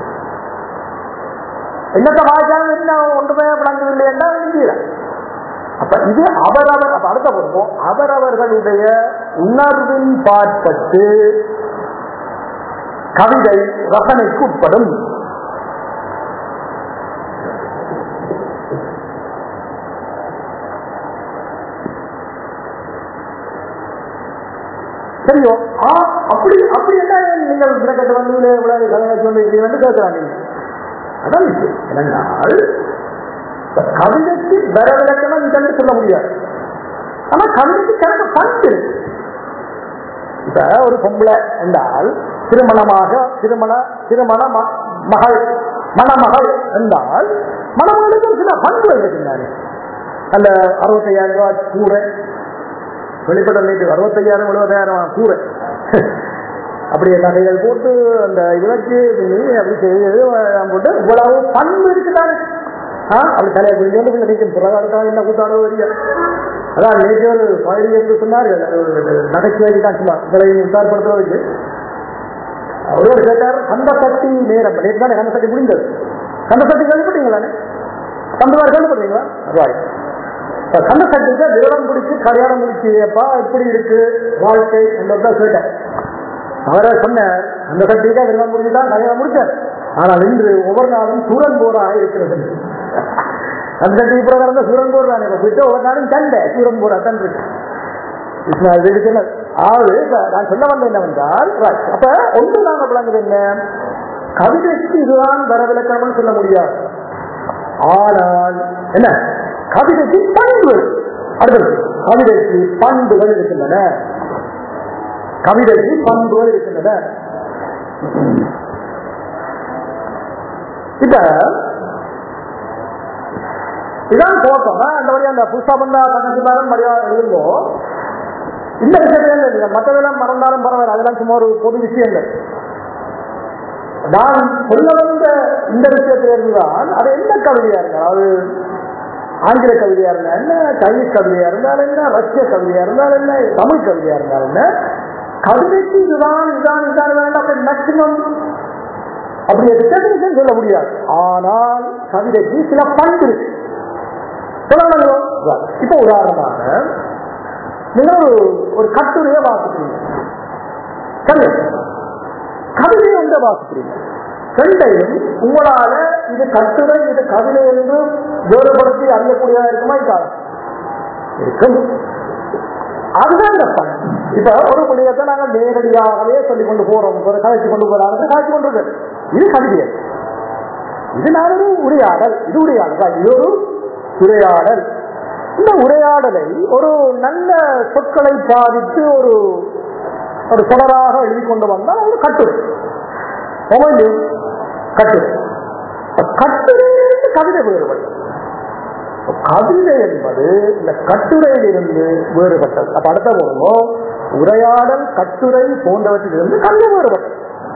என்னத்தை வாய்ச்சாலும் என்ன ஒன்றுமே விளங்குது இல்லையா எழுதியில அப்ப இது அவரவர் அப்ப அடுத்த பொறுப்போம் அவரவர்களுடைய உணர்வின் பாற்பட்டு கவிதை ரசனைக்கு உட்படும் சரியோ ஆ அப்படி அப்படி என்ன நீங்கள் விளக்கத்தை வந்து இவ்வளவு கதையை சொல்லி வந்து கேட்கிறாங்க அதான் விஷயம் என்னென்னால் இப்ப கவிதைக்கு வர விளக்கணும் இதெல்லாம் சொல்ல முடியாது ஆனா கவிதைக்கு கிடக்க பண்பு இருக்கு இப்ப ஒரு பொம்பளை என்றால் திருமணமாக திருமண திருமண ம- மகள் மணமகள் என்றால் மணமகளுக்கு ஒரு சில பண்புகள் இருக்கின்றாரு அந்த அறுபத்தையாயிரம் ரூபாய் கூரை வெளிப்பட ரேட்டு அறுபத்தையாயிரம் எழுபதாயிரம் கூரை அப்படியே நகைகள் போட்டு அந்த இது வச்சு பின்னி அப்படி செய்து எல்லாம் போட்டு இவ்வளவு பண்பு இருக்குதானே ஆ அப்படி தலையை பிடிச்சு வந்து நினைக்கும் பிறகாடுக்காக என்ன கூட்டாளோ வரிய அதான் நேற்று ஒரு பயிர் என்று சொன்னார்கள் அது ஒரு நகைச்சுவை தான் சும்மா இதை உத்தார்படுத்துவதற்கு அவரோடு கேட்டார் கந்த சக்தி நேரம் நேற்று தானே கந்த சக்தி முடிந்தது கந்த சக்தி கேள்விப்பட்டீங்களானே கந்தவாறு கேள்விப்பட்டீங்களா ராய் இப்ப கந்த சக்திக்கு விரதம் பிடிச்சு கல்யாணம் முடிச்சியப்பா எப்படி இருக்கு வாழ்க்கை என்றதான் கேட்டேன் அவரை சொன்னார் அந்த சக்திக்கு விரதம் முடிச்சு தான் கல்யாணம் முடிச்சார் ஆனால் இன்று ஒவ்வொரு நாளும் சூரன் போராக இருக்கிறது அந்த சக்தி பிரகாரம் தான் சூரன் போர் தான் இப்ப போயிட்டு ஒவ்வொரு நாளும் சண்டை சூரன் போரா தான் இருக்கு இஸ்மாயில் இது சொன்னது. ஆறு இப்ப நான் சொல்ல வந்த என்னவென்றால் right. அப்ப ஒன்று நாங்க விளங்குது என்ன கவிதைக்கு இதுதான் வரவிலக்கணம்னு சொல்ல முடியாது ஆனால் என்ன கவிதைக்கு பண்புகள் அடுத்தது கவிதைக்கு பண்புகள் இருக்கின்றன கவிதைக்கு பண்புகள் இருக்கின்றன இப்ப இதான் போட்டோம் அந்த வழியா அந்த புதுசா பண்ணா கண்ணன் மரியாதை எழுதும்போது இந்த விஷயத்துல இல்லை மற்றதெல்லாம் மறந்தாலும் பரவாயில்ல அதெல்லாம் சும்மா ஒரு பொது விஷயங்கள் நான் சொல்ல வந்த இந்த விஷயத்துல இருந்துதான் அது என்ன கவிதையா இருந்தால் அது ஆங்கில கவிதையா இருந்தா என்ன சைனீஸ் கவிதையா இருந்தால் என்ன ரஷ்ய கவிதையா இருந்தால் என்ன தமிழ் கவிதையா இருந்தால் என்ன கவிதைக்கு இதுதான் இதுதான் இதுதான் வேண்டாம் அப்படி மேக்சிமம் அப்படி டெபினிஷன் சொல்ல முடியாது ஆனால் கவிதைக்கு சில பண்பு இருக்கு சொல்லணும் இப்ப உதாரணமாக நீங்க ஒரு ஒரு கட்டுரையை வாசிக்கிறீங்க கவிதை கவிதையை வந்து வாசிக்கிறீங்க ரெண்டையும் உங்களால இது கட்டுரை இது கவிதை என்று வேறுபடுத்தி அறியக்கூடியதா இருக்குமா இருக்காது இருக்கும் அதுதான் இந்த பண் இப்ப ஒரு விடயத்தை நாங்கள் நேரடியாகவே சொல்லிக் கொண்டு போறோம் ஒரு கதைச்சு கொண்டு போறாங்க காய்ச்சி கொண்டு இருக்கு இது கவிதை இது நான் ஒரு உரையாடல் இது உரையாடல் தான். இது ஒரு உரையாடல் இந்த உரையாடலை ஒரு நல்ல சொற்களை பாதித்து ஒரு ஒரு தொடராக எழுதி கொண்டு வந்தால் ஒரு கட்டுரை மொபைல் கட்டுரை கட்டுரையிலிருந்து கவிதை வேறுபடும் கவிதை என்பது இந்த கட்டுரையிலிருந்து வேறுபட்டது அப்ப அடுத்த போதும் உரையாடல் கட்டுரை போன்றவற்றிலிருந்து கவிதை வேறுபட்டது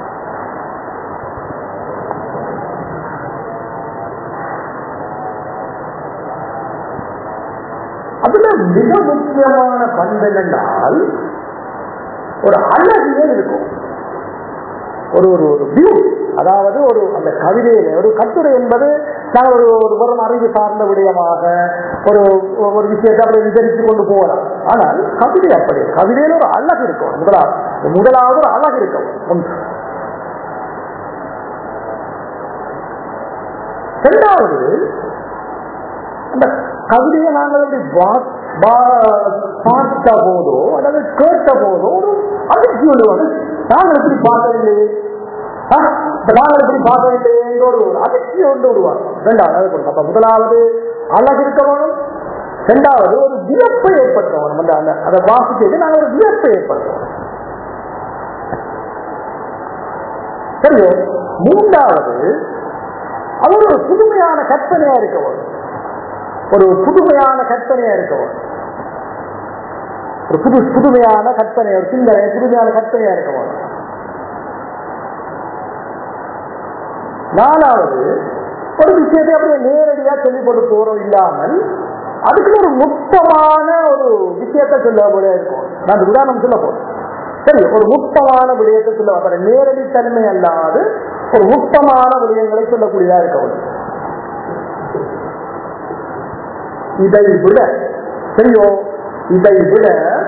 அதுல மிக முக்கியமான பண்பு என்னென்றால் ஒரு அழகியல் இருக்கும் ஒரு ஒரு ஒரு வியூ அதாவது ஒரு அந்த கவிதையில ஒரு கட்டுரை என்பது நான் ஒரு ஒரு வெறும் அறிவு சார்ந்த விடயமாக ஒரு ஒரு விஷயத்தை அப்படி விவரித்து கொண்டு போகலாம் ஆனால் கவிதை அப்படி கவிதையில ஒரு அழகு இருக்கும் முதலாவது முதலாவது ஒரு அழகு இருக்கும் ஒன்று இரண்டாவது அந்த கவிதையை நாங்கள் அப்படி வா- வா- பார்த்த போதோ அல்லது கேட்ட போதோ ஒரு அதிர்ச்சி விடுவாங்க நாங்கள் எப்படி பார்க்கவில்லையே ஆ, இப்ப நாங்கள் எப்படி பார்க்கவில்லையே என்ற ஒரு ஒரு அதிர்ச்சி கொண்டு விடுவாங்க ரெண்டாவது அது கொடுங்க. அப்ப முதலாவது அழகு இருக்க வேணும் ரெண்டாவது ஒரு வியப்பை ஏற்படுத்தணும் அந்த அந்த அதை வாசிக்கிறது நாங்கள் ஒரு வியப்பை ஏற்படுத்தணும் சரியோ மூன்றாவது அது ஒரு புதுமையான கற்பனையா இருக்க வேணும் ஒரு புதுமையான கற்பனையா இருக்க வேணும் ஒரு புது புதுமையான கற்பனை ஒரு சிந்தனை புதுமையான கற்பனையா இருக்க வேணும் நாலாவது ஒரு விஷயத்தை அப்படியே நேரடியா சொல்லி போட்டு போறோம் இல்லாமல் அதுக்கு ஒரு நுட்பமான ஒரு விஷயத்தை சொல்ல போல இருக்கும் நான் அந்த உதாரணம் சொல்ல போறேன் சரி ஒரு நுட்பமான விடயத்தை சொல்ல அப்புறம் நேரடி தன்மை அல்லாது ஒரு நுட்பமான விடயங்களை சொல்லக்கூடியதா இருக்கணும் இதை விட சரியோ இதை விட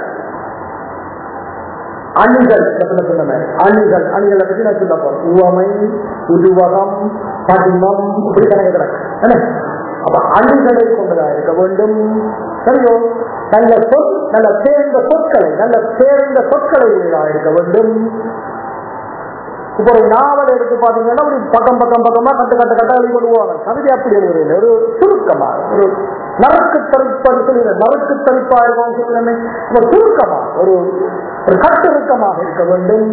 அணிகள் சொன்ன அணிகள் அணிகளை பற்றி நான் சொல்ல போறேன் உவமை உருவகம் படிமம் இப்படி கணக்கு கிடக்கு என்ன? அப்ப அணிகளை கொண்டதா இருக்க வேண்டும் சரியோ நல்ல சொல் நல்ல சேர்ந்த சொற்களை நல்ல சேர்ந்த சொற்களை உடையதா இருக்க வேண்டும் இப்போ ஒரு நாவல் எடுத்து பாத்தீங்கன்னா ஒரு பக்கம் பக்கம் பக்கமா கட்டு கட்ட கட்ட எழுதி கொண்டு போவாங்க கவிதை அப்படி எழுதுறது ஒரு சுருக்கமா ஒரு நறுக்கு தரிப்பாடு சொல்லுங்க நறுக்கு தரிப்பா இருக்கும் சொல்லுங்க ஒரு சுருக்கமா ஒரு ஒரு கட்டிருக்கமாக இருக்க வேண்டும்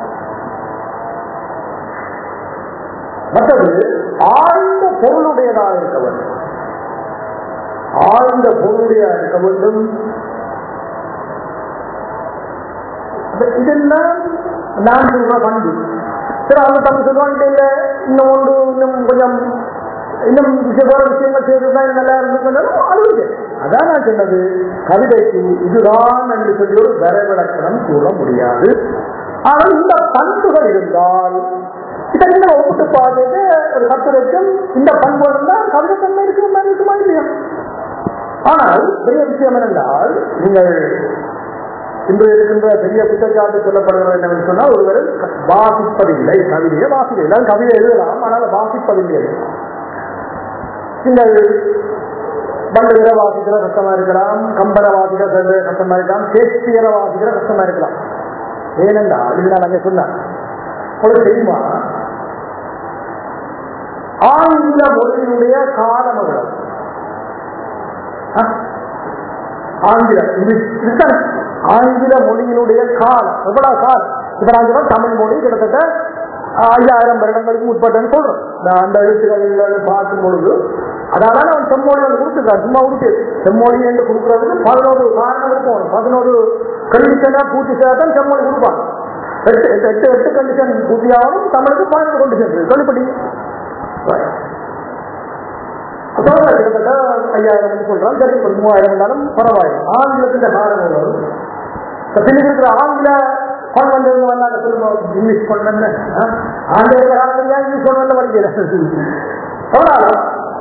மற்றது ஆழ்ந்த பொருளுடையதாக இருக்க வேண்டும் ஆழ்ந்த பொருளுடையதாக இருக்க வேண்டும் அப்ப இதெல்லாம் நான் சொல்ற பண்பு சரி அவங்க தமிழ் சொல்லுவாங்க இல்ல இன்னும் ஒன்று இன்னும் கொஞ்சம் இன்னும் விஷய வேற விஷயங்கள் செய்திருந்தா இது நல்லா இருந்திருந்தாலும் அது இருக்கு. அதான் நான் சொன்னது கவிதைக்கு இதுதான் என்று சொல்லி ஒரு வரைவிலக்கணம் கூற முடியாது ஆனால் இந்த பண்புகள் இருந்தால் இதை நீங்க ஒப்பிட்டு பார்த்துட்டு ஒரு கட்டுரைக்கும் இந்த பண்பு இருந்தால் கவிதை தன்மை இருக்கிற மாதிரி இருக்குமா இல்லையா ஆனால் பெரிய விஷயம் என்னென்றால் நீங்கள் இன்று இருக்கின்ற பெரிய குற்றச்சாட்டு சொல்லப்படுகிறது என்னவென்று சொன்னால் ஒருவர் வாசிப்பதில்லை கவிதையை வாசிப்பதில்லை கவிதை எழுதலாம் ஆனால் வாசிப்பதில்லை நீங்கள் பண்டுகிற வாசிக்கிற கஷ்டமா இருக்கலாம் கம்பன வாசிக்கிற கஷ்ட- கஷ்டமா இருக்கலாம் ஷேக்ஸ்பியரை வாசிக்கிற கஷ்டமா இருக்கலாம் ஏனென்றால் இது நான் அங்கே சொன்னேன் உங்களுக்கு தெரியுமா ஆங்கில மொழியினுடைய காலம் எவ்வளவு ஆ? ஆங்கிலம் இங்கிலீஷ் இதுதான் ஆங்கில மொழியினுடைய காலம் எவ்வளவு காலம் இப்ப நான் சொல்றேன் தமிழ் மொழி கிட்டத்தட்ட ஐயாயிரம் வருடங்களுக்கு உட்பட்டன்னு சொல்றோம் நான் அந்த எழுத்துக்கள் பார்க்கும் பொழுது அதனால அவன் செம்மொழி வந்து கொடுத்துருக்கான் சும்மா கொடுத்து செம்மொழி என்று கொடுக்கறதுக்கு பதினோரு காரணம் இருக்கும் பதினோரு கண்டிஷனா பூர்த்தி செய்யாதான் செம்மொழி கொடுப்பாங்க எட்டு எட்டு எட்டு எட்டு கண்டிஷன் பூர்த்தியாகணும் தமிழுக்கு பதினோரு கண்டிஷன் சொல்லிப்படி அதாவது கிட்டத்தட்ட ஐயாயிரம் சொல்றான் சரி ஒரு மூவாயிரம் இருந்தாலும் பரவாயில்லை ஆங்கிலത്തിന്റെ காலம் எவ்வளவு இப்ப பின்னுக்கு இருக்கிற ஆங்கில கொண்டு வந்து வந்தாங்க சொல்லுங்க இங்கிலீஷ் கொண்டு ஆங்கில காலத்துல இங்கிலீஷ் கொண்டு வந்து படிக்கல எவ்வளவு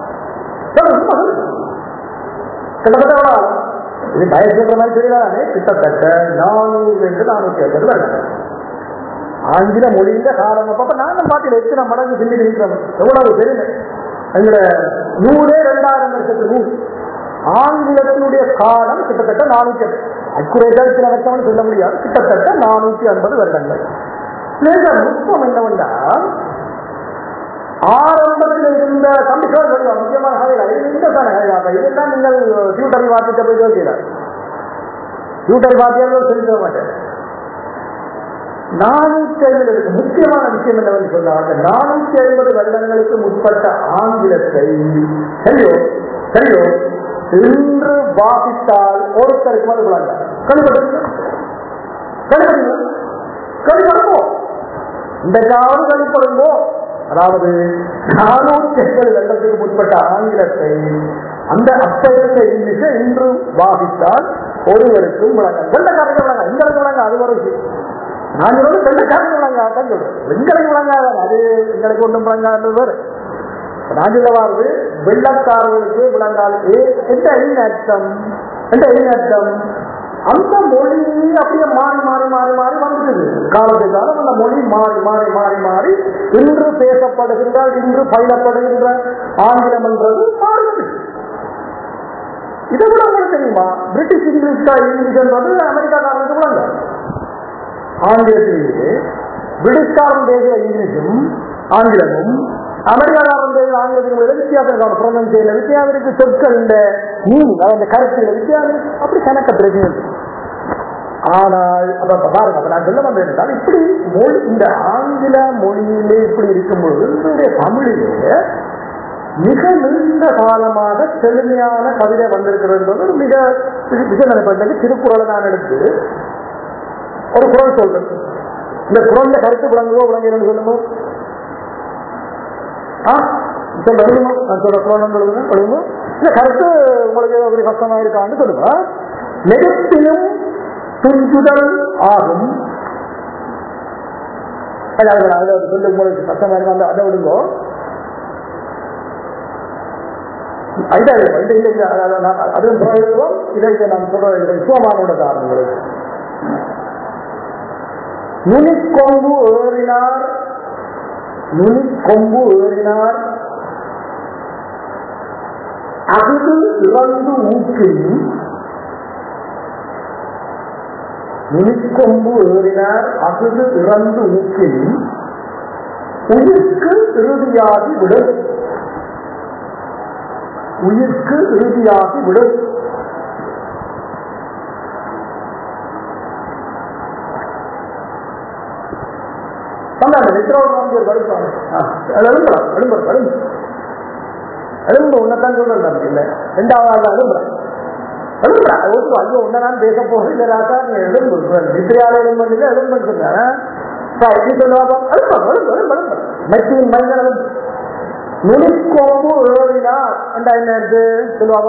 கிட்டத்தட்ட எவ்வளவு இது பயப்படுற மாதிரி தெரியலானே கிட்டத்தட்ட நானூறு என்று நானூத்தி ஐம்பது வருடம் ஆங்கில மொழியில காலம் அப்ப நானும் பாட்டில எத்தனை மடங்கு சிந்திட்டு இருக்கிறோம் எவ்வளவு பெருமை எங்களோட நூறே ரெண்டாயிரம் வருஷத்து நூறு ஆங்கிலத்தினுடைய காலம் கிட்டத்தட்ட நானூத்தி அக்குறைதான் சில வருஷம்னு சொல்ல முடியாது கிட்டத்தட்ட நானூத்தி ஐம்பது வருடங்கள் இதுல நுட்பம் என்னவென்றால் ஆரம்பத்தில் இருந்த கமிஷன் சொல்லுவாங்க முக்கியமான ஹைலா இது இந்த தானே ஹைலா இதெல்லாம் நீங்கள் டியூட்டரி வார்த்தைக்கு போய் யோசிக்கிறார் டியூட்டரி வார்த்தையால் சொல்லி தர மாட்டேன் நானூத்தி ஐம்பது இருக்கு முக்கியமான விஷயம் என்னவென்று சொன்னாங்க நானூத்தி ஐம்பது வருடங்களுக்கு முற்பட்ட ஆங்கிலத்தை சரியோ சரியோ இன்று வாசித்தால் ஒருத்தருக்கு வந்து விளங்க கழிப்படுங்க கழிப்படுங்க கழிப்படுங்கோ இன்றைக்காவது கழிப்படுங்கோ அதாவது நானூத்தி ஐம்பது வருடத்துக்கு முற்பட்ட ஆங்கிலத்தை அந்த அத்தகைய இங்கிலீஷை இன்று வாசித்தால் ஒருவருக்கும் விளங்க வெள்ளக்காரங்க விளங்க எங்களுக்கு விளங்க அது ஒரு விஷயம் நான் சொல்றது வெள்ளக்காரங்க விளங்காதான் சொல்றேன் எங்களுக்கு விளங்காத அது எங்களுக்கு ஒன்றும் விளங்காது வேறு நான் சொல்ல வாருது வெள்ளக்காரர்களுக்கு விளங்காது ஏ- என்ன என்ன அர்த்தம் என்ன என்ன அர்த்தம் அந்த மொழி அப்படியே மாறி மாறி மாறி மாறி வந்துடுது காலத்தை காலம் அந்த மொழி மாறி மாறி மாறி மாறி இன்று பேசப்படுகின்ற இன்று பயிலப்படுகின்ற ஆங்கிலம் என்றது மாறுவது இதை கூட உங்களுக்கு தெரியுமா பிரிட்டிஷ் இங்கிலீஷ் இங்கிலீஷ்ன்றது அமெரிக்காக்காரனுக்கு கூட இல்லை ஆங்கிலத்திலேயே பிரிட்டிஷ்காரன் பேசுகிற இங்கிலீஷும் ஆங்கிலமும் அமெரிக்காக்காரன் பேசுகிற ஆங்கிலத்துக்கும் உள்ள வித்தியாசம் காணும் ப்ரொனன்சியில் வித்தியாசம் இருக்கு சொற்கள் இந்த மீனிங் அந்த கருத்துல வித்தியாசம் இருக்கு. அப்படி கணக்க பிரச்சனை இருக்கு ஆனால் அப்ப அப்ப பாருங்க அப்ப நான் சொல்ல வந்தேன் என்றால் இப்படி மொழி இந்த ஆங்கில மொழியிலே இப்படி இருக்கும்பொழுது நம்முடைய தமிழிலே மிக நீண்ட காலமாக செழுமையான கவிதை வந்திருக்கிறது ஒரு மிக விஷயம் நினைப்பட்டது திருக்குறளை நான் எடுத்து ஒரு குரல் சொல்றேன் இந்த குரல்ல கருத்து விளங்குவோ விளங்குறேன்னு சொல்லுங்க ஆ சொல்ல எழுதுமா நான் சொல்ற குரல் எழுதுங்க எழுதுங்க இந்த கருத்து உங்களுக்கு ஏதோ ஒரு கஷ்டமா இருக்கான்னு சொல்லுங்க நெருப்பிலும் துஞ்சுதல் ஆகும் அதாவது அதுல ஒரு சொல்லு உங்களுக்கு கஷ்டமா இருக்கும் அந்த அதை விடுங்கோ இதை இதை இதை இதை அதாவது நான் அதுவும் பிரயோகம் இதை இதை நான் சொல்ற இதை சிவமானோட காரணம் உங்களுக்கு நுனிக்கொம்பு ஏறினார் நுனிக்கொம்பு ஏறினார் அகுது இறந்து ஊக்கில் நுனிக்கொம்பு ஏறினார் அகுது இறந்து ஊக்கில் உயிர்க்கு இறுதியாகி விடும் உயிர்க்கு இறுதியாகி விடும் சொன்னாங்க நித்ரோடு வந்து ஒரு கருப்பாங்க எழும்புறான் எழும்புற எழும்பு எழும்பு உன்னதான் சொல்றேன் தம்பி இல்லை ரெண்டாவது ஆள் எழும்புறான் எழும்புறா ஓட்டு ஐயோ உன்னதான் பேச போகிறது இல்லை ராசா நீ எழும்பு நித்திரையால எழும்பு இல்லை எழும்புன்னு சொன்னேன் எப்படி சொல்லுவாங்க எழும்பு எழும்பு எழும்பு எழும்பு மெட்டியின் மனிதன் எழும்பு நுனிக்கொம்பு ஏறினார் என்றா என்ன இருக்கு சொல்லுவாங்க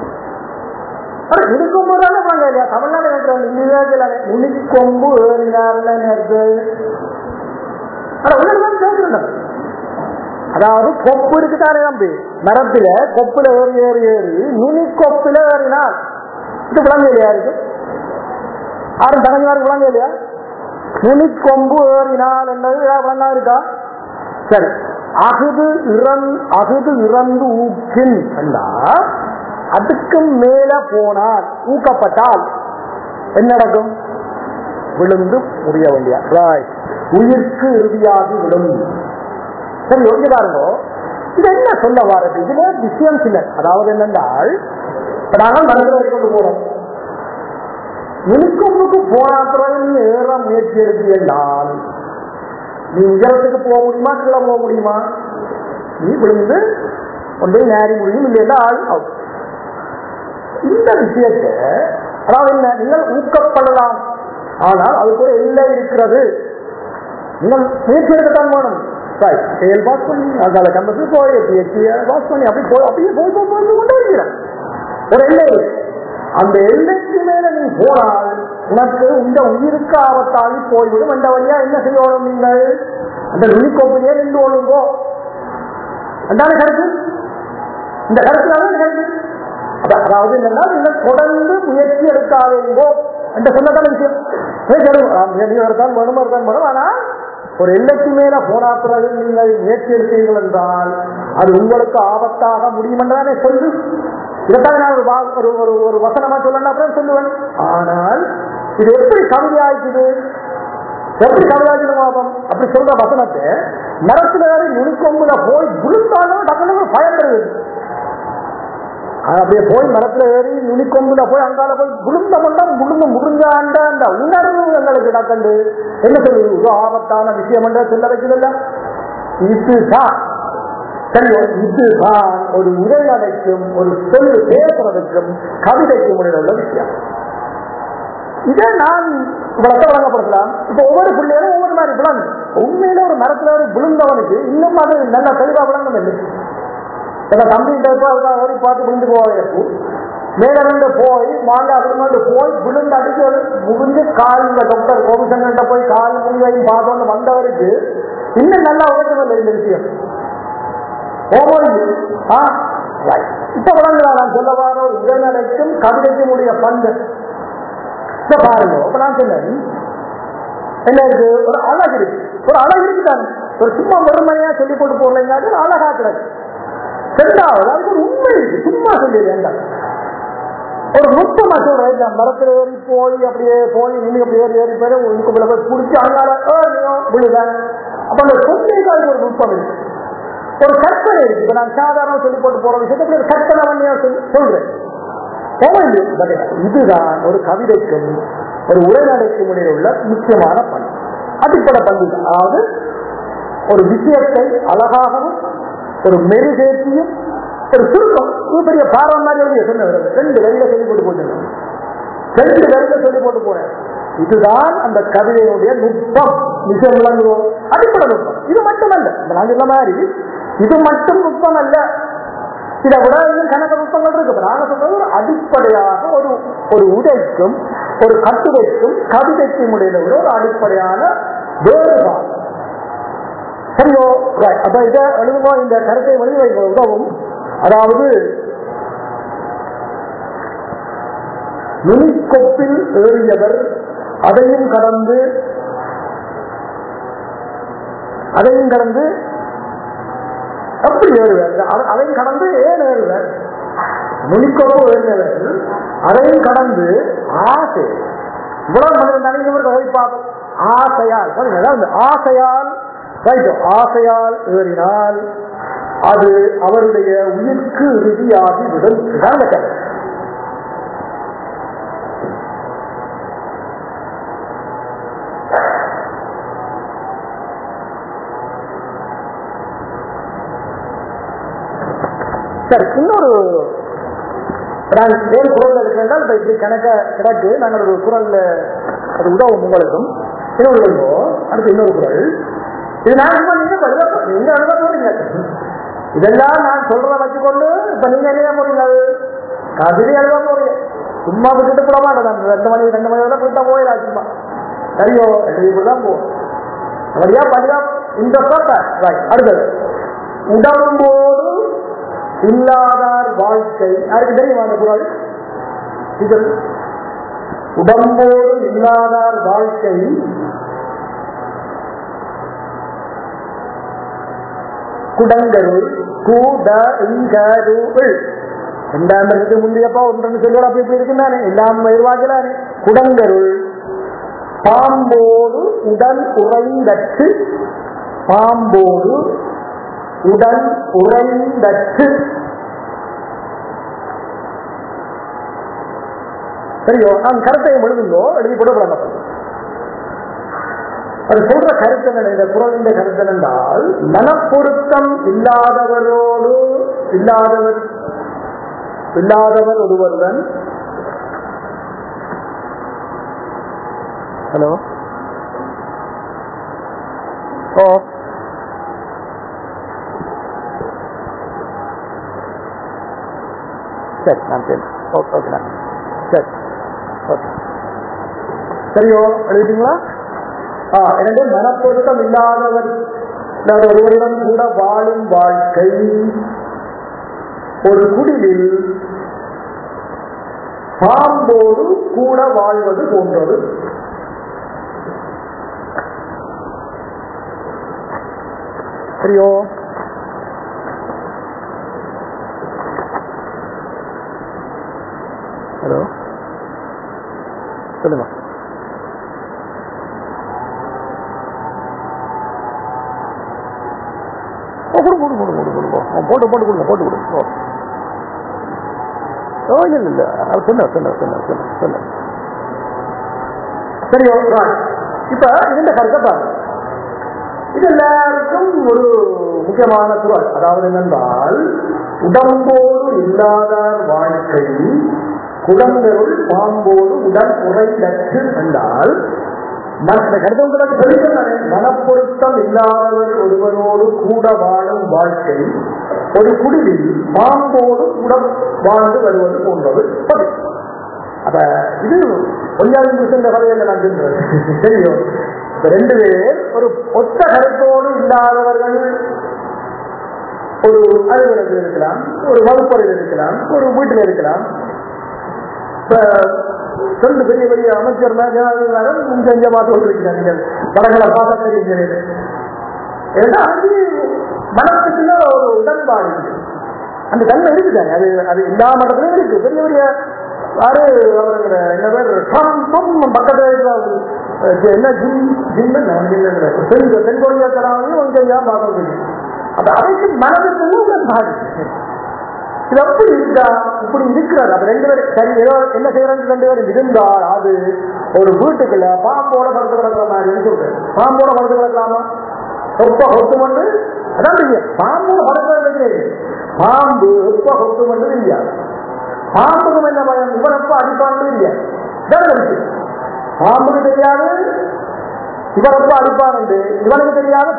நுனிக்கொம்பு தானே பாங்க இல்லையா தமிழ்நாடு கேட்கிறவங்க இந்தியா நுனிக்கொம்பு ஏறினார்னு என்ன இருக்கு ஆனா உன்னதான் கேட்கிறேன் அதாவது கொப்பு இருக்குதானே நம்பி மரத்துல கொப்புல ஏறி ஏறி ஏறி நுனி கொப்புல ஏறினார் இது விளங்க இல்லையா இருக்கு யாரும் தகஞ்சாருக்கு விளங்க இல்லையா நுனி கொம்பு ஏறினால் என்பது விளங்கா இருக்கா சரி அகுது இறந் அகுது இறந்து ஊக்கின் என்றா அதுக்கு மேல போனால் ஊக்கப்பட்டால் என்ன நடக்கும் விழுந்து முடிய வேண்டிய ரைட் உயிர்க்கு இறுதியாகி விடும் சரி யோசிச்சு பாருங்க இது என்ன சொல்ல வாரது இதுல விஷயம் சில அதாவது என்னென்றால் இப்ப நாங்கள் மனதில் கொண்டு போறோம் நுணுக்கமுக்கு போன பிறகு நீ ஏற முயற்சி எடுக்கிறீர்கள் நீ உயரத்துக்கு போக முடியுமா கீழே போக முடியுமா நீ விழுந்து கொண்டு நேரி முடியும் இல்லைன்னா ஆள் out. இந்த விஷயத்தை அதாவது என்ன நீங்கள் ஊக்கப்படலாம் ஆனால் அதுக்கு ஒரு எல்லை இருக்கிறது நீங்கள் முயற்சி எடுக்கத்தான் வேணும் ரைட் செயல் பாஸ் பண்ணி அதால கம்பத்து போய் பிஹெச்டியை பாஸ் பண்ணி அப்படி போய் அப்படியே போய் போய் போய் கொண்டு வருகிறேன் ஒரு எல்லை இருக்கு. அந்த எல்லைக்கு மேல நீ போனால் உனக்கு இந்த உயிருக்கு ஆபத்தாகி போய்விடும் அந்த வழியா என்ன செய்யணும் நீங்கள் அந்த நுனிக்கோப்பையே நின்று ஒழுங்கோ அந்தான கருத்து இந்த கருத்துனால இந்த கருத்து அத- அதாவது என்னன்னா நீங்கள் தொடர்ந்து முயற்சி எடுக்காதீங்கோ என்று சொல்லத்தான விஷயம் முயற்சி எடுத்தான் வேணும் எடுத்தான் வேணும் ஆனால் ஒரு எல்லைக்கு மேல போனா பிறகு நீங்கள் முயற்சி எடுத்தீர்கள் என்றால் அது உங்களுக்கு ஆபத்தாக முடியும் என்றானே சொல்லு இதைத்தான் நான் ஒரு வா- ஒரு ஒரு ஒரு வசனமா சொல்லணும் அப்புறம் சொல்லுவேன் ஆனால் இது எப்படி கவிதை ஆயிடுது எப்படி கவிதாஜன பாபம் அப்படி சொல்ற வசனத்தை மரத்துல வேற நுணுக்கொம்புல போய் விழுந்தாலும் டக்குனு பயப்படுது அது அப்படியே போய் மரத்துல ஏறி நுனிக்கொம்புல போய் அங்கால போய் விழுந்த மட்டும் விழுந்து முடிஞ்சாண்ட அந்த உணர்வு எங்களுக்கு டக்கண்டு என்ன சொல்லுது இது ஆபத்தான விஷயம் என்ற சொல்ல வைக்கிறதில்ல இதுதான் சரி இதுதான் ஒரு உரைநடைக்கும் ஒரு சொல் பேசுறதுக்கும் கவிதைக்கும் இடையில உள்ள விஷயம் இதை நான் விளக்க வழங்கப்படுத்தலாம் இப்ப ஒவ்வொரு பிள்ளைகளும் ஒவ்வொரு மாதிரி விளங்கு உண்மையில ஒரு மரத்துல ஒரு விழுந்தவனுக்கு இன்னும் அது நல்லா தெளிவா விளங்கும் இல்லை ஏன்னா தம்பி ஓடி பார்த்து விழுந்து போவாங்க மேல இருந்து போய் மாங்காய் விழுந்து போய் விழுந்து அடிச்சு முடிஞ்சு கால் இந்த டாக்டர் கோபிசங்கர்கிட்ட போய் கால் முடிவையும் பார்த்தோன்னு வந்தவருக்கு இன்னும் நல்லா உழைக்கவில்லை இந்த விஷயம் ஓமோடி ஆ right. இப்ப விளங்குதா நான் சொல்ல வர ஒரு உரைநடைக்கும் கவிதைக்கும் உடைய பண்பு இப்ப பாருங்க இப்ப நான் சொன்னேன் என்ன இருக்கு ஒரு அழகு இருக்கு ஒரு அழகு இருக்குதானே ஒரு சும்மா வெறுமையா சொல்லி போட்டு போடலைங்க அது ஒரு அழகா கிடக்கு ரெண்டாவது அதுக்கு ஒரு உண்மை இருக்கு சும்மா சொல்லி வேண்டாம் ஒரு நுட்பமா சொல்றேன் இந்த மரத்துல ஏறி போய் அப்படியே போய் நின்று அப்படியே ஏறி ஏறி போய் உனக்குள்ள போய் பிடிச்சி அங்கால விழுதான் அப்ப அந்த கொள்கைக்காக ஒரு நுட்பம் இருக்கு ஒரு கற்பனை இருக்கு இப்ப நான் சாதாரண சொல்லி போட்டு போற விஷயத்தை இப்படி ஒரு கற்பனை பண்ணியா சொல்லி சொல்றேன் போவது but இதுதான் ஒரு கவிதைக்கும் ஒரு உரைநடைக்கும் இடையே உள்ள முக்கியமான பண்பு அடிப்படை பண்பு தான். அதாவது ஒரு விஷயத்தை அழகாகவும் ஒரு மெருகேற்றியும் ஒரு சுருக்கம் இது பெரிய பாரம் மாதிரி எழுதிய சொன்னவர் ரெண்டு வரியில சொல்லி போட்டு போட்டு ரெண்டு வரியில சொல்லி போட்டு போறேன் இதுதான் அந்த கவிதையினுடைய நுட்பம் மிக விளங்குவோம் அடிப்படை நுட்பம் இது மட்டுமல்ல இப்ப நான் சொன்ன மாதிரி இது மட்டும் நுட்பம் அல்ல இதை விட இன்னும் கணக்கு நுட்பங்கள் இருக்கு இப்ப நாங்க சொல்றது ஒரு அடிப்படையாக ஒரு ஒரு உடைக்கும் ஒரு கட்டுரைக்கும் கவிதைக்கும் இடையில உள்ள ஒரு அடிப்படையான வேறுபாடு சரியோ right. அப்ப இதை எழுதுமோ இந்த கருத்தை வெளி வைக்க உதவும் அதாவது நுனிக்கொப்பில் ஏறியவர் அதையும் கடந்து அதையும் கடந்து எப்படி ஏறுவார் அத- அதையும் கடந்து ஏன் ஏறுவார் நுனிக்கொப்பு ஏறியவர் அதையும் கடந்து ஆசை இவ்வளவு மனிதன் தனி வகைப்பாகும் ஆசையால் பாருங்க, அதாவது ஆசையால் ரைட் ஆசையால் ஏறினால் அது அவருடைய உயிர்க்கு இறுதியாகி விடும் இதுதான் இந்த கதை. சரி இன்னொரு நான் ஏன் குரல் இருக்கிறால் இப்ப இப்படி கணக்க கிடக்கு நாங்கள் ஒரு குரல்ல அது உதவும் உங்களுக்கும் இன்னொரு சொல்லுவோம் அடுத்து இன்னொரு குரல் இது நான் சும்மா நீங்க எழுத போ- நீங்க எழுத போறீங்க இதெல்லாம் நான் சொல்றத வச்சுக்கொண்டு இப்ப நீங்க எழுத போறீங்க கவிதை எழுத போறீங்க சும்மா விட்டுட்டு போட மாட்டேன் நான் ரெண்டு மணி ரெண்டு மணி வரை போயிட்டா போயிடலாம் சும்மா சரியோ இப்படிதான் போகும் வழியா படியா இந்த ரைட் அடுத்தது உடம்போடு இல்லாதார் வாழ்க்கை யாருக்கு தெரியுமா அந்த குரல் இது உடம்போடு இல்லாதார் வாழ்க்கை குடங்கருள் கூட இங்கருள் ரெண்டாம் வருஷத்துக்கு முந்தையப்பா ஒன்று சொல்லோட அப்படி இப்படி இருக்குந்தானே எல்லாம் எதிர்வாக்கலானே குடங்கருள் பாம்போடு உடன் உறைந்தற்று பாம்போடு உடன் உறைந்தற்று சரியோ நான் கருத்தை எழுதுங்கோ எழுதி போடக்கூடாது அது சொல்ற கருத்து என்ன இந்த குரலின் கருத்து என்றால் மனப்பொருத்தம் இல்லாதவரோடு இல்லாதவர் இல்லாதவர் ஒருவருடன் ஹலோ ஓ சரி நான் சரி ஓகே ஓகேண்ணா சரி ஓகே சரியோ எழுதிட்டீங்களா ஆ எனவே மனப்பொருத்தம் இல்லாதவர் இல்லாத ஒருவரிடம் கூட வாழும் வாழ்க்கை ஒரு குடிலில் பாம்போடு கூட வாழ்வது போன்றது சரியோ ஹலோ சொல்லுங்க ஓ, கொடு கொடு கொடு கொடு கொடு ஓ, போட்டு போட்டு கொடுங்க போட்டு கொடுங்க ஓ. ஓ இல்லை இல்லை இல்லை அது சொன்ன சொன்ன சொன்ன சொன்ன சொன்ன சரி ஓகே இப்ப இந்த கருத்தை பாருங்க இது எல்லாருக்கும் ஒரு முக்கியமான குரல் அதாவது என்னென்றால் உடம்போடு இல்லாதார் வாழ்க்கை குடங்களுள் பாம்போடு உடன் உறைந்தற்று என்றால் மற்ற கருத்து உங்களுக்கு சொல்லிக்கிறேன் மனப்பொருத்தம் இல்லாதவர் ஒருவரோடு கூட வாழும் வாழ்க்கை ஒரு குடிலில் பாம்போடு கூட வாழ்ந்து வருவது போன்றது பதில் அப்ப இது ஒன்றாவது நிமிஷம் இந்த கதையில நான் சொல்றேன் தெரியும் இப்ப ரெண்டு பேர் ஒரு ஒத்த கருத்தோடு இல்லாதவர்கள் ஒரு அலுவலகத்தில் இருக்கலாம் ஒரு வகுப்பறையில் இருக்கலாம் ஒரு வீட்டில் இருக்கலாம் இப்ப ரெண்டு பெரிய பெரிய அமைச்சர் ஜனாதிபதி இங்க இங்க பார்த்து கொண்டிருக்கிறார் நீங்கள் படங்களை பார்க்க தெரியுங்க ஏன்னா அது மனசுக்குள்ள ஒரு உடன்பாடு இருக்கு அந்த தன்மை இருக்குதாங்க அது அது எல்லா மட்டத்திலும் இருக்கு பெரிய பெரிய யாரு அவருங்கிற என்ன பேர் டாம் டும் பக்கத்துல இருக்கிற அஹ் என்ன ஜிம் ஜிம் தென் தென் கொரியா தராவையும் இங்க ஏன் பார்க்கறது அப்ப அவைக்கு மனதுக்கு பாடு இது அப்படி இருக்கா இப்படி இருக்கிறது அப்ப ரெண்டு பேரும் சரி ஏதோ என்ன செய்யறாங்க ரெண்டு பேரும் இருந்தால் அது ஒரு வீட்டுக்குள்ள பாம்போட படுத்து கிடக்கிற மாதிரி சொல்றேன் பாம்போட படுத்து கிடக்கலாமா எப்ப கொத்து மண்டு அதான் தெரியும் பாம்போட படுக்கிறது தெரியாது பாம்பு எப்ப கொத்து மண்டு இல்லையா பாம்புக்கும் என்ன பயம் இவன் எப்ப அடிப்பான்னு இல்லையா இதான் இருக்கு பாம்புக்கு தெரியாது இவன் எப்ப அடிப்பான்னு இவனுக்கு தெரியாது